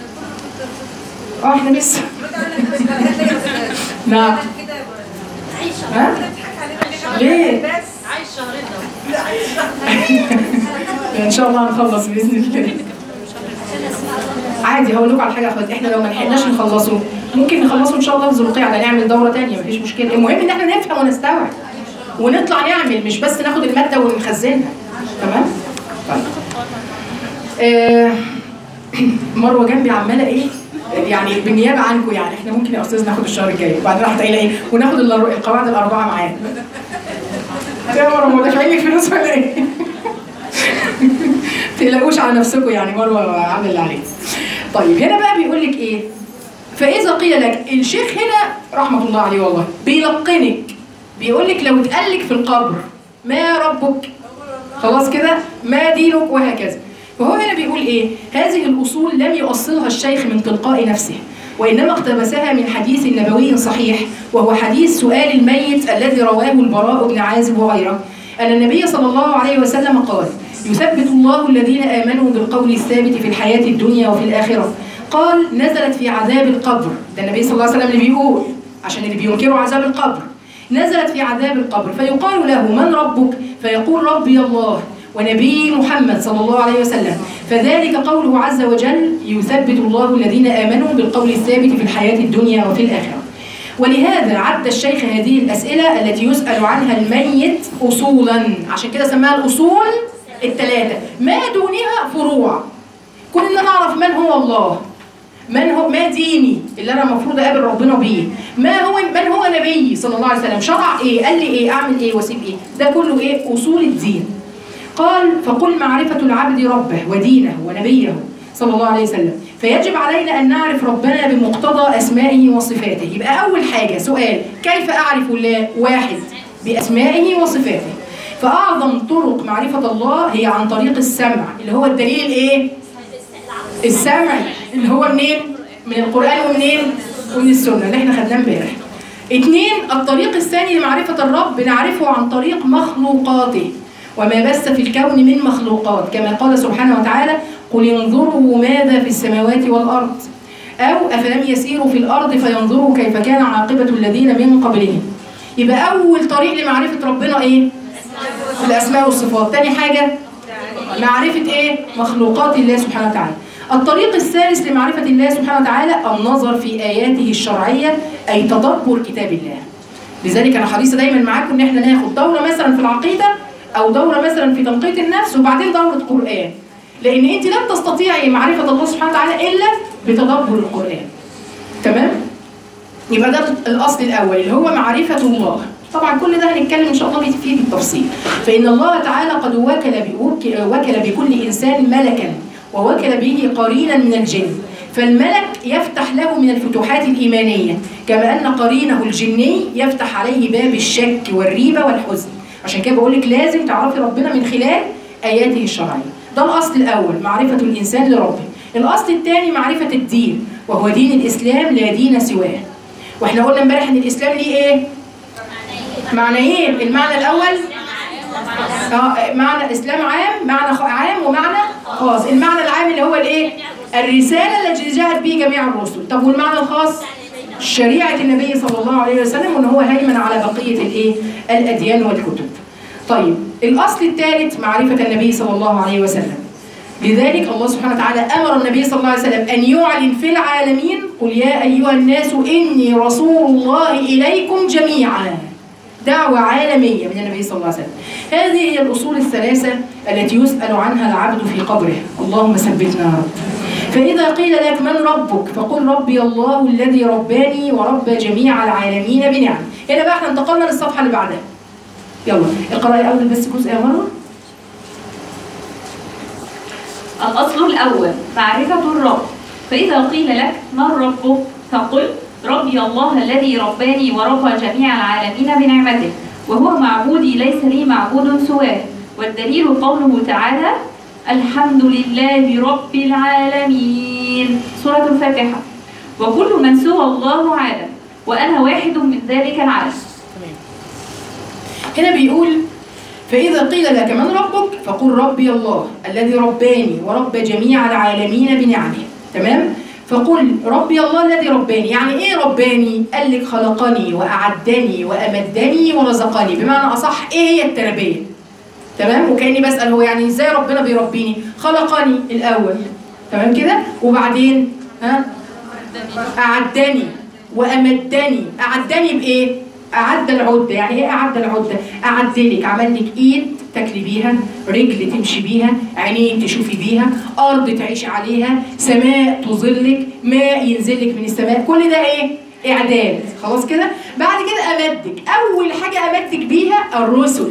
اه احنا لسه نعم ها؟ ليه؟ عايش شهرين ده ان شاء الله هنخلص باذن الله عادي هقول لكم على حاجه يا اخواتي احنا لو ما لحقناش نخلصه ممكن نخلصه ان شاء الله في ذو القعده نعمل دوره تانية مفيش مشكله المهم ان احنا نفهم ونستوعب ونطلع نعمل مش بس ناخد الماده ونخزنها تمام طيب آه مروه جنبي عماله ايه يعني بالنيابه عنكم يعني احنا ممكن يا استاذ ناخد الشهر الجاي وبعدين راحت قايله ايه وناخد الأر- القواعد الاربعه معانا يا مروه ما دافعين لك فلوس ولا ايه؟ تقلقوش على نفسكم يعني مروه عامل اللي عليه. طيب هنا بقى بيقول لك ايه؟ فاذا قيل لك الشيخ هنا رحمه الله عليه والله بيلقنك بيقول لك لو اتقال لك في القبر ما ربك خلاص كده ما دينك وهكذا فهو هنا بيقول ايه هذه الاصول لم يؤصلها الشيخ من تلقاء نفسه وانما اقتبسها من حديث نبوي صحيح وهو حديث سؤال الميت الذي رواه البراء بن عازب وغيره ان النبي صلى الله عليه وسلم قال يثبت الله الذين امنوا بالقول الثابت في الحياه الدنيا وفي الاخره قال نزلت في عذاب القبر ده النبي صلى الله عليه وسلم اللي بيقول عشان اللي بينكروا عذاب القبر نزلت في عذاب القبر فيقال له من ربك فيقول ربي الله ونبي محمد صلى الله عليه وسلم فذلك قوله عز وجل يثبت الله الذين آمنوا بالقول الثابت في الحياة الدنيا وفي الآخرة ولهذا عد الشيخ هذه الأسئلة التي يسأل عنها الميت أصولا عشان كده سماها الأصول الثلاثة ما دونها فروع كنا نعرف من هو الله من هو ما ديني اللي انا المفروض اقابل ربنا بيه ما هو من هو نبي صلى الله عليه وسلم شرع ايه قال لي ايه اعمل ايه واسيب ايه ده كله ايه اصول الدين قال فقل معرفة العبد ربه ودينه ونبيه صلى الله عليه وسلم فيجب علينا أن نعرف ربنا بمقتضى أسمائه وصفاته يبقى أول حاجة سؤال كيف أعرف الله واحد بأسمائه وصفاته فأعظم طرق معرفة الله هي عن طريق السمع اللي هو الدليل الإيه؟ السمع اللي هو منين؟ من القرآن ومنين؟ ومن السنة اللي احنا خدناه امبارح. اتنين الطريق الثاني لمعرفة الرب نعرفه عن طريق مخلوقاته وما بث في الكون من مخلوقات كما قال سبحانه وتعالى قل انظروا ماذا في السماوات والأرض أو أفلم يسيروا في الأرض فينظروا كيف كان عاقبة الذين من قبلهم يبقى أول طريق لمعرفة ربنا إيه؟ الأسماء والصفات تاني حاجة معرفة ايه؟ مخلوقات الله سبحانه وتعالى. الطريق الثالث لمعرفة الله سبحانه وتعالى النظر في آياته الشرعية أي تدبر كتاب الله. لذلك أنا حريصة دايما معاكم إن احنا ناخد دورة مثلا في العقيدة أو دورة مثلا في تنقية النفس وبعدين دورة قرآن. لأن أنت لن تستطيعي معرفة الله سبحانه وتعالى إلا بتدبر القرآن. تمام؟ يبقى ده الأصل الأول اللي هو معرفة الله. طبعا كل ده هنتكلم ان شاء الله فيه بالتفصيل فان الله تعالى قد وكل بوك- وكل بكل انسان ملكا ووكل به قرينا من الجن فالملك يفتح له من الفتوحات الايمانيه كما ان قرينه الجني يفتح عليه باب الشك والريبه والحزن عشان كده بقول لك لازم تعرفي ربنا من خلال اياته الشرعيه ده الاصل الاول معرفه الانسان لربه الاصل الثاني معرفه الدين وهو دين الاسلام لا دين سواه واحنا قلنا امبارح ان الاسلام ليه ايه معنيين المعنى الاول اه معنى الاسلام عام معنى خ- عام ومعنى خاص المعنى العام اللي هو الايه الرساله التي جاءت به جميع الرسل طب والمعنى الخاص شريعه النبي صلى الله عليه وسلم وان هو هيمن على بقيه الايه الاديان والكتب طيب الاصل الثالث معرفه النبي صلى الله عليه وسلم لذلك الله سبحانه وتعالى امر النبي صلى الله عليه وسلم ان يعلن في العالمين قل يا ايها الناس اني رسول الله اليكم جميعا دعوة عالمية من النبي صلى الله عليه وسلم هذه هي الأصول الثلاثة التي يسأل عنها العبد في قبره اللهم ثبتنا يا رب فإذا قيل لك من ربك فقل ربي الله الذي رباني ورب جميع العالمين بنعم هنا بقى احنا انتقلنا للصفحة اللي بعدها يلا اقرأي أول بس جزء يا مروة الأصل الأول معرفة الرب فإذا قيل لك من ربك فقل ربي الله الذي رباني ورب جميع العالمين بنعمته وهو معبودي ليس لي معبود سواه والدليل قوله تعالى الحمد لله رب العالمين سورة الفاتحة وكل من سوى الله عالم وأنا واحد من ذلك العالم هنا بيقول فإذا قيل لك من ربك فقل ربي الله الذي رباني ورب جميع العالمين بنعمه تمام فقل ربي الله الذي رباني يعني ايه رباني قال لك خلقني وأعدني وأمدني ورزقني بمعنى أصح ايه هي التربية تمام وكأني بسأل هو يعني ازاي ربنا بيربيني خلقني الأول تمام كده وبعدين ها أعدني وأمدني أعدني بإيه؟ أعد العدة يعني إيه أعد العدة؟ أعدلك عمل لك إيد تاكلي بيها رجل تمشي بيها عينين تشوفي بيها أرض تعيشي عليها سماء تظلك ماء ينزلك من السماء كل ده إيه؟ إعداد خلاص كده؟ بعد كده أمدك أول حاجة أمدك بيها الرسل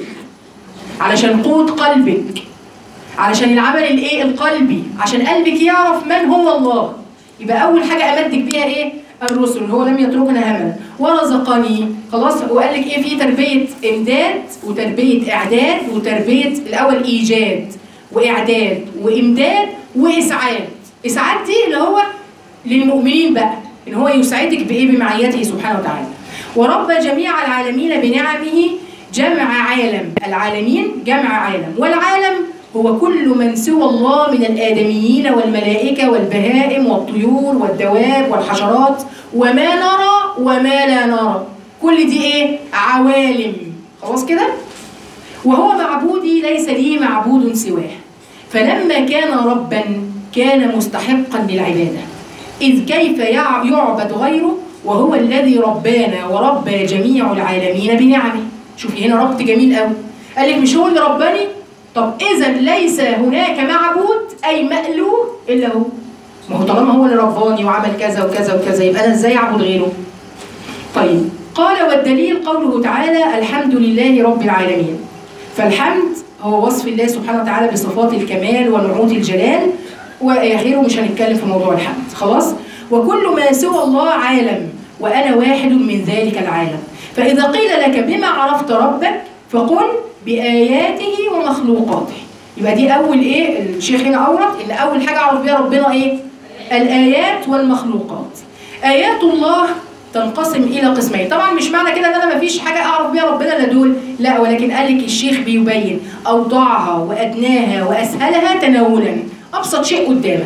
علشان قوت قلبك علشان العمل الايه القلبي عشان قلبك يعرف من هو الله يبقى اول حاجه امدك بيها ايه الرسل هو لم يتركنا هملا ورزقني خلاص وقال لك ايه في تربيه امداد وتربيه اعداد وتربيه الاول ايجاد واعداد وامداد واسعاد اسعاد دي اللي هو للمؤمنين بقى ان هو يسعدك بايه بمعيته سبحانه وتعالى ورب جميع العالمين بنعمه جمع عالم العالمين جمع عالم والعالم هو كل من سوى الله من الآدميين والملائكة والبهائم والطيور والدواب والحشرات وما نرى وما لا نرى كل دي ايه عوالم خلاص كده وهو معبودي ليس لي معبود سواه فلما كان ربا كان مستحقا للعبادة إذ كيف يع- يعبد غيره وهو الذي ربانا وربى جميع العالمين بنعمه شوفي هنا ربط جميل قوي قال لك مش هو اللي رباني طب إذا ليس هناك معبود أي مألوه إلا هو ما هو طالما هو اللي رباني وعمل كذا وكذا وكذا يبقى أنا إزاي أعبد غيره طيب قال والدليل قوله تعالى الحمد لله رب العالمين فالحمد هو وصف الله سبحانه وتعالى بصفات الكمال ونعوت الجلال وآخره مش هنتكلم في موضوع الحمد خلاص وكل ما سوى الله عالم وأنا واحد من ذلك العالم فإذا قيل لك بما عرفت ربك فقل بآياته ومخلوقاته يبقى دي أول إيه الشيخ هنا أورد إن أول حاجة أعرف بيها ربنا إيه الآيات والمخلوقات آيات الله تنقسم إلى قسمين طبعا مش معنى كده إن أنا مفيش حاجة أعرف بيها ربنا إلا دول لا ولكن قال لك الشيخ بيبين أوضاعها وأدناها وأسهلها تناولا أبسط شيء قدامك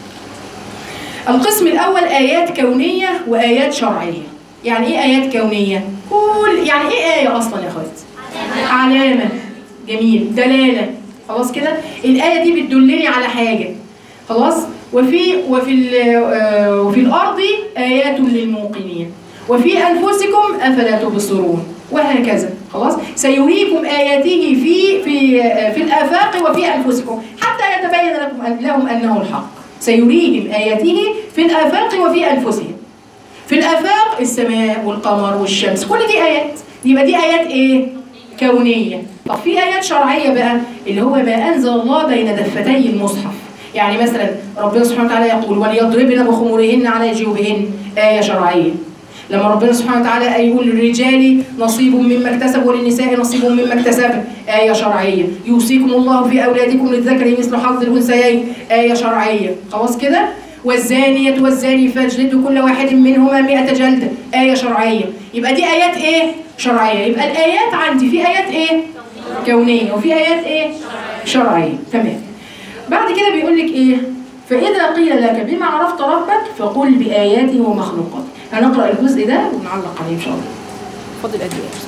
القسم الأول آيات كونية وآيات شرعية يعني إيه آيات كونية؟ كل يعني إيه آية أصلا يا أخواتي؟ علامة جميل دلالة خلاص كده الايه دي بتدلني على حاجه خلاص وفي وفي ال- آه، وفي الارض ايات للموقنين وفي انفسكم افلا تبصرون وهكذا خلاص سيريكم اياته في في آه، في الافاق وفي انفسكم حتى يتبين لكم أن- لهم انه الحق سيريهم اياته في الافاق وفي انفسهم في الافاق السماء والقمر والشمس كل دي ايات يبقى دي ايات ايه كونيه طب في ايات شرعيه بقى اللي هو ما انزل الله بين دفتي المصحف يعني مثلا ربنا سبحانه وتعالى يقول وليضربن بخمورهن على جيوبهن ايه شرعيه لما ربنا سبحانه وتعالى يقول للرجال نصيب مما اكتسبوا وللنساء نصيب مما اكتسبن آية شرعية يوصيكم الله في أولادكم للذكر مثل حظ الأنثيين آية شرعية خلاص كده والزانية والزاني فاجلدوا كل واحد منهما مئة جلدة آية شرعية يبقى دي آيات إيه؟ شرعية يبقى الآيات عندي في آيات إيه؟ كونية وفي آيات إيه؟ شرعية تمام بعد كده بيقول لك إيه؟ فإذا قيل لك بما عرفت ربك فقل بآياته ومخلوقاته هنقرأ الجزء ده ونعلق عليه إن شاء الله فاضل قد ايه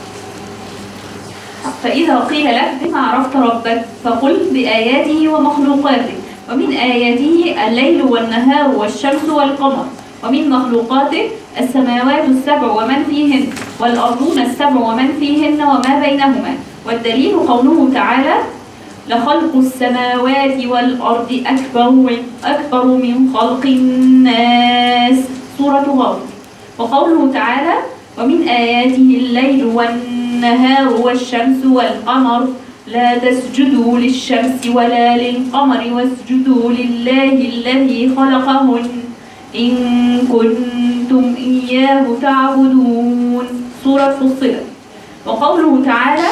فإذا قيل لك بما عرفت ربك فقل بآياته ومخلوقاته ومن آياته الليل والنهار والشمس والقمر ومن مخلوقاته السماوات السبع ومن فيهن والأرضون السبع ومن فيهن وما بينهما والدليل قوله تعالى لخلق السماوات والأرض أكبر من أكبر من خلق الناس سورة غافر وقوله تعالى ومن آياته الليل والنهار والشمس والقمر لا تسجدوا للشمس ولا للقمر واسجدوا لله الذي خلقهن إن كنتم إياه تعبدون سورة فصلت وقوله تعالى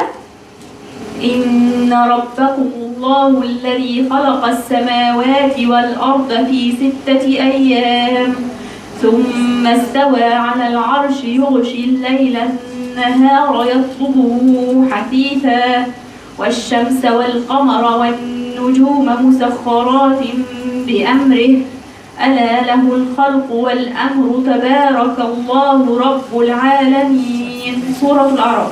إن ربكم الله الذي خلق السماوات والأرض في ستة أيام ثم استوى على العرش يغشي الليل النهار يطلبه حثيثا والشمس والقمر والنجوم مسخرات بأمره ألا له الخلق والأمر تبارك الله رب العالمين سورة الأعراف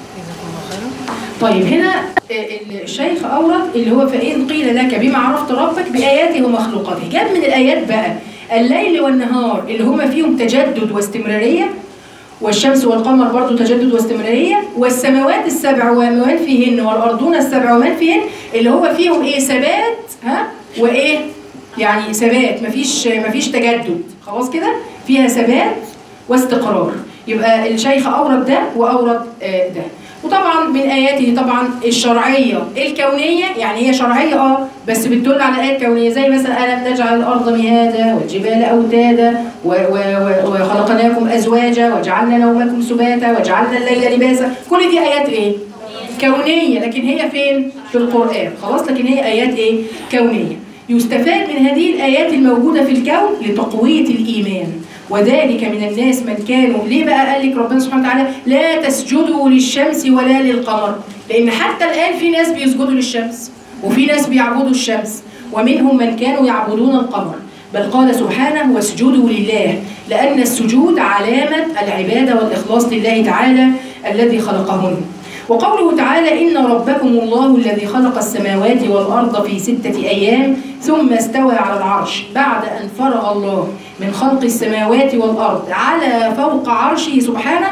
طيب هنا الشيخ أورد اللي هو فإن قيل لك بما عرفت ربك بآياته ومخلوقاته جاب من الآيات بقى الليل والنهار اللي هما فيهم تجدد واستمرارية والشمس والقمر برضو تجدد واستمرارية والسماوات السبع ومن فيهن والأرضون السبع ومن فيهن اللي هو فيهم إيه ثبات ها وإيه يعني ثبات مفيش مفيش تجدد خلاص كده فيها ثبات واستقرار يبقى الشيخ أورد ده وأورد آه ده وطبعا من آياته طبعا الشرعية الكونية يعني هي شرعية اه بس بتدل على آيات كونية زي مثلا ألم نجعل الأرض مهادا والجبال أوتادا و- و- و- وخلقناكم أزواجا وجعلنا نومكم سباتا وجعلنا الليل لباسا كل دي آيات إيه؟ كونية لكن هي فين؟ في القرآن خلاص لكن هي آيات إيه؟ كونية يستفاد من هذه الآيات الموجودة في الكون لتقوية الإيمان وذلك من الناس من كانوا ليه بقى قال لك ربنا سبحانه وتعالى لا تسجدوا للشمس ولا للقمر لأن حتى الآن في ناس بيسجدوا للشمس وفي ناس بيعبدوا الشمس ومنهم من كانوا يعبدون القمر بل قال سبحانه واسجدوا لله لأن السجود علامة العبادة والإخلاص لله تعالى الذي خلقهن وقوله تعالى إن ربكم الله الذي خلق السماوات والأرض في ستة أيام ثم استوى على العرش بعد أن فرغ الله من خلق السماوات والأرض على فوق عرشه سبحانه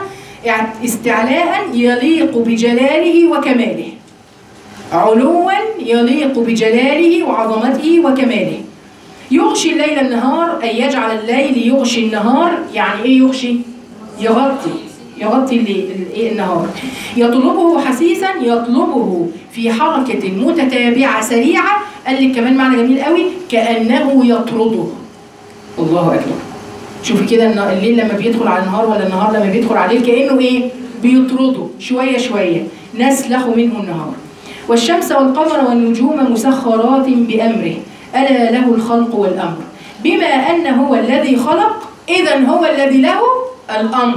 استعلاء يليق بجلاله وكماله علوا يليق بجلاله وعظمته وكماله يغشي الليل النهار أي يجعل الليل يغشي النهار يعني إيه يغشي؟ يغطي يغطي الليل الإيه؟ النهار يطلبه حسيسا يطلبه في حركة متتابعة سريعة قال لك كمان معنى جميل قوي كأنه يطرده الله أكبر شوفي كده الن- الليل لما بيدخل على النهار ولا النهار لما بيدخل على الليل كأنه إيه بيطرده شوية شوية نسلخ منه النهار والشمس والقمر والنجوم مسخرات بأمره ألا له الخلق والأمر بما أن هو الذي خلق إذا هو الذي له الأمر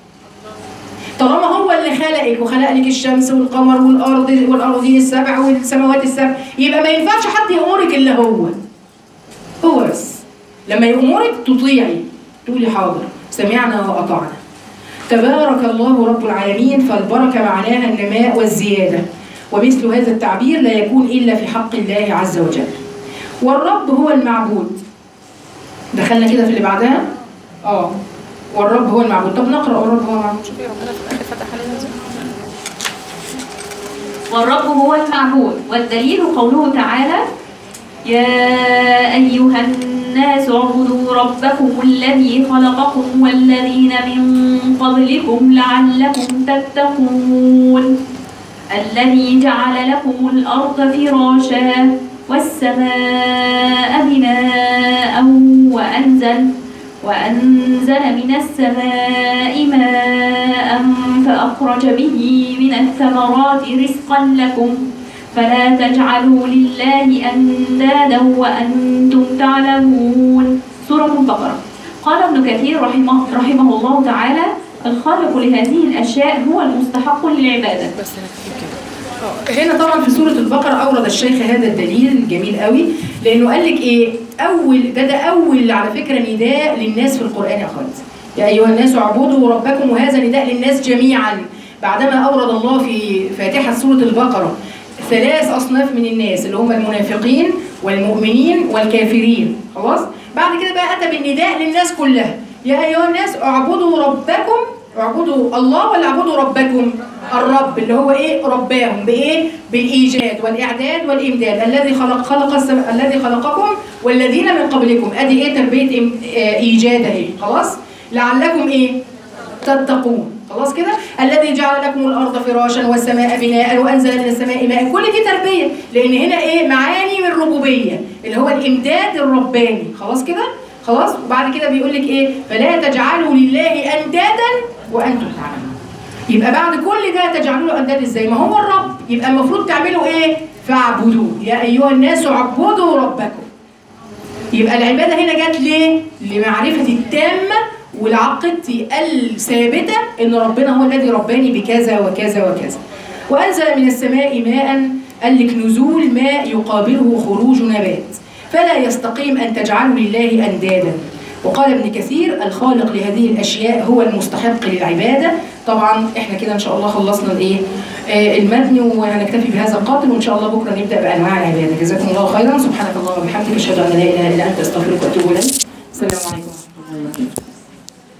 طالما هو اللي خلقك وخلق لك الشمس والقمر والارض والارضين السبع والسماوات السبع يبقى ما ينفعش حد يامرك الا هو هو بس لما يامرك تطيعي تقولي حاضر سمعنا واطعنا تبارك الله رب العالمين فالبركه معناها النماء والزياده ومثل هذا التعبير لا يكون إلا في حق الله عز وجل والرب هو المعبود دخلنا كده في اللي بعدها اه والرب هو المعبود طب نقرأ والرب هو المعبود شوفي ربنا في الآخر فتح علينا ازاي والرب هو المعبود والدليل قوله تعالى يا أيها الناس اعبدوا ربكم الذي خلقكم والذين من قبلكم لعلكم تتقون الذي جعل لكم الأرض فراشا والسماء بناء وأنزل وأنزل من السماء ماء فأخرج به من الثمرات رزقا لكم فلا تجعلوا لله أندادا وأنتم تعلمون سورة البقرة قال ابن كثير رحمه, رحمه الله تعالى الخالق لهذه الأشياء هو المستحق للعبادة بس انا كتير كده هنا طبعا في سورة البقرة أورد الشيخ هذا الدليل الجميل قوي لأنه قال لك إيه أول ده ده أول على فكرة نداء للناس في القرآن يا أخوات يا أيها الناس اعبدوا ربكم وهذا نداء للناس جميعا بعدما أورد الله في فاتحة سورة البقرة ثلاث أصناف من الناس اللي هم المنافقين والمؤمنين والكافرين خلاص بعد كده بقى أتى بالنداء للناس كلها يا أيها الناس اعبدوا ربكم اعبدوا الله ولا اعبدوا ربكم الرب اللي هو ايه رباهم بايه بالايجاد والاعداد والامداد الذي خلق خلق السم... الذي خلقكم والذين من قبلكم ادي ايه تربيه إم... آه ايجاد اهي خلاص لعلكم ايه تتقون خلاص كده الذي جعل لكم الارض فراشا والسماء بناء وانزل من السماء ماء كل دي تربيه لان هنا ايه معاني من الربوبيه اللي هو الامداد الرباني خلاص كده خلاص وبعد كده بيقول لك ايه فلا تجعلوا لله اندادا وانتم تعلمون يبقى بعد كل ده تجعلوا له انداد ازاي ما هو الرب يبقى المفروض تعملوا ايه فاعبدوه يا ايها الناس اعبدوا ربكم يبقى العباده هنا جت ليه لمعرفه التامه والعقيدتي الثابته ان ربنا هو الذي رباني بكذا وكذا وكذا وانزل من السماء ماء قال لك نزول ماء يقابله خروج نبات فلا يستقيم أن تجعلوا لله أندادا وقال ابن كثير الخالق لهذه الأشياء هو المستحق للعبادة طبعا احنا كده ان شاء الله خلصنا الايه آه المتن وهنكتفي بهذا القدر وان شاء الله بكره نبدا بانواع العباده جزاكم الله خيرا سبحانك اللهم وبحمدك اشهد ان لا اله الا انت استغفرك واتوب اليك السلام عليكم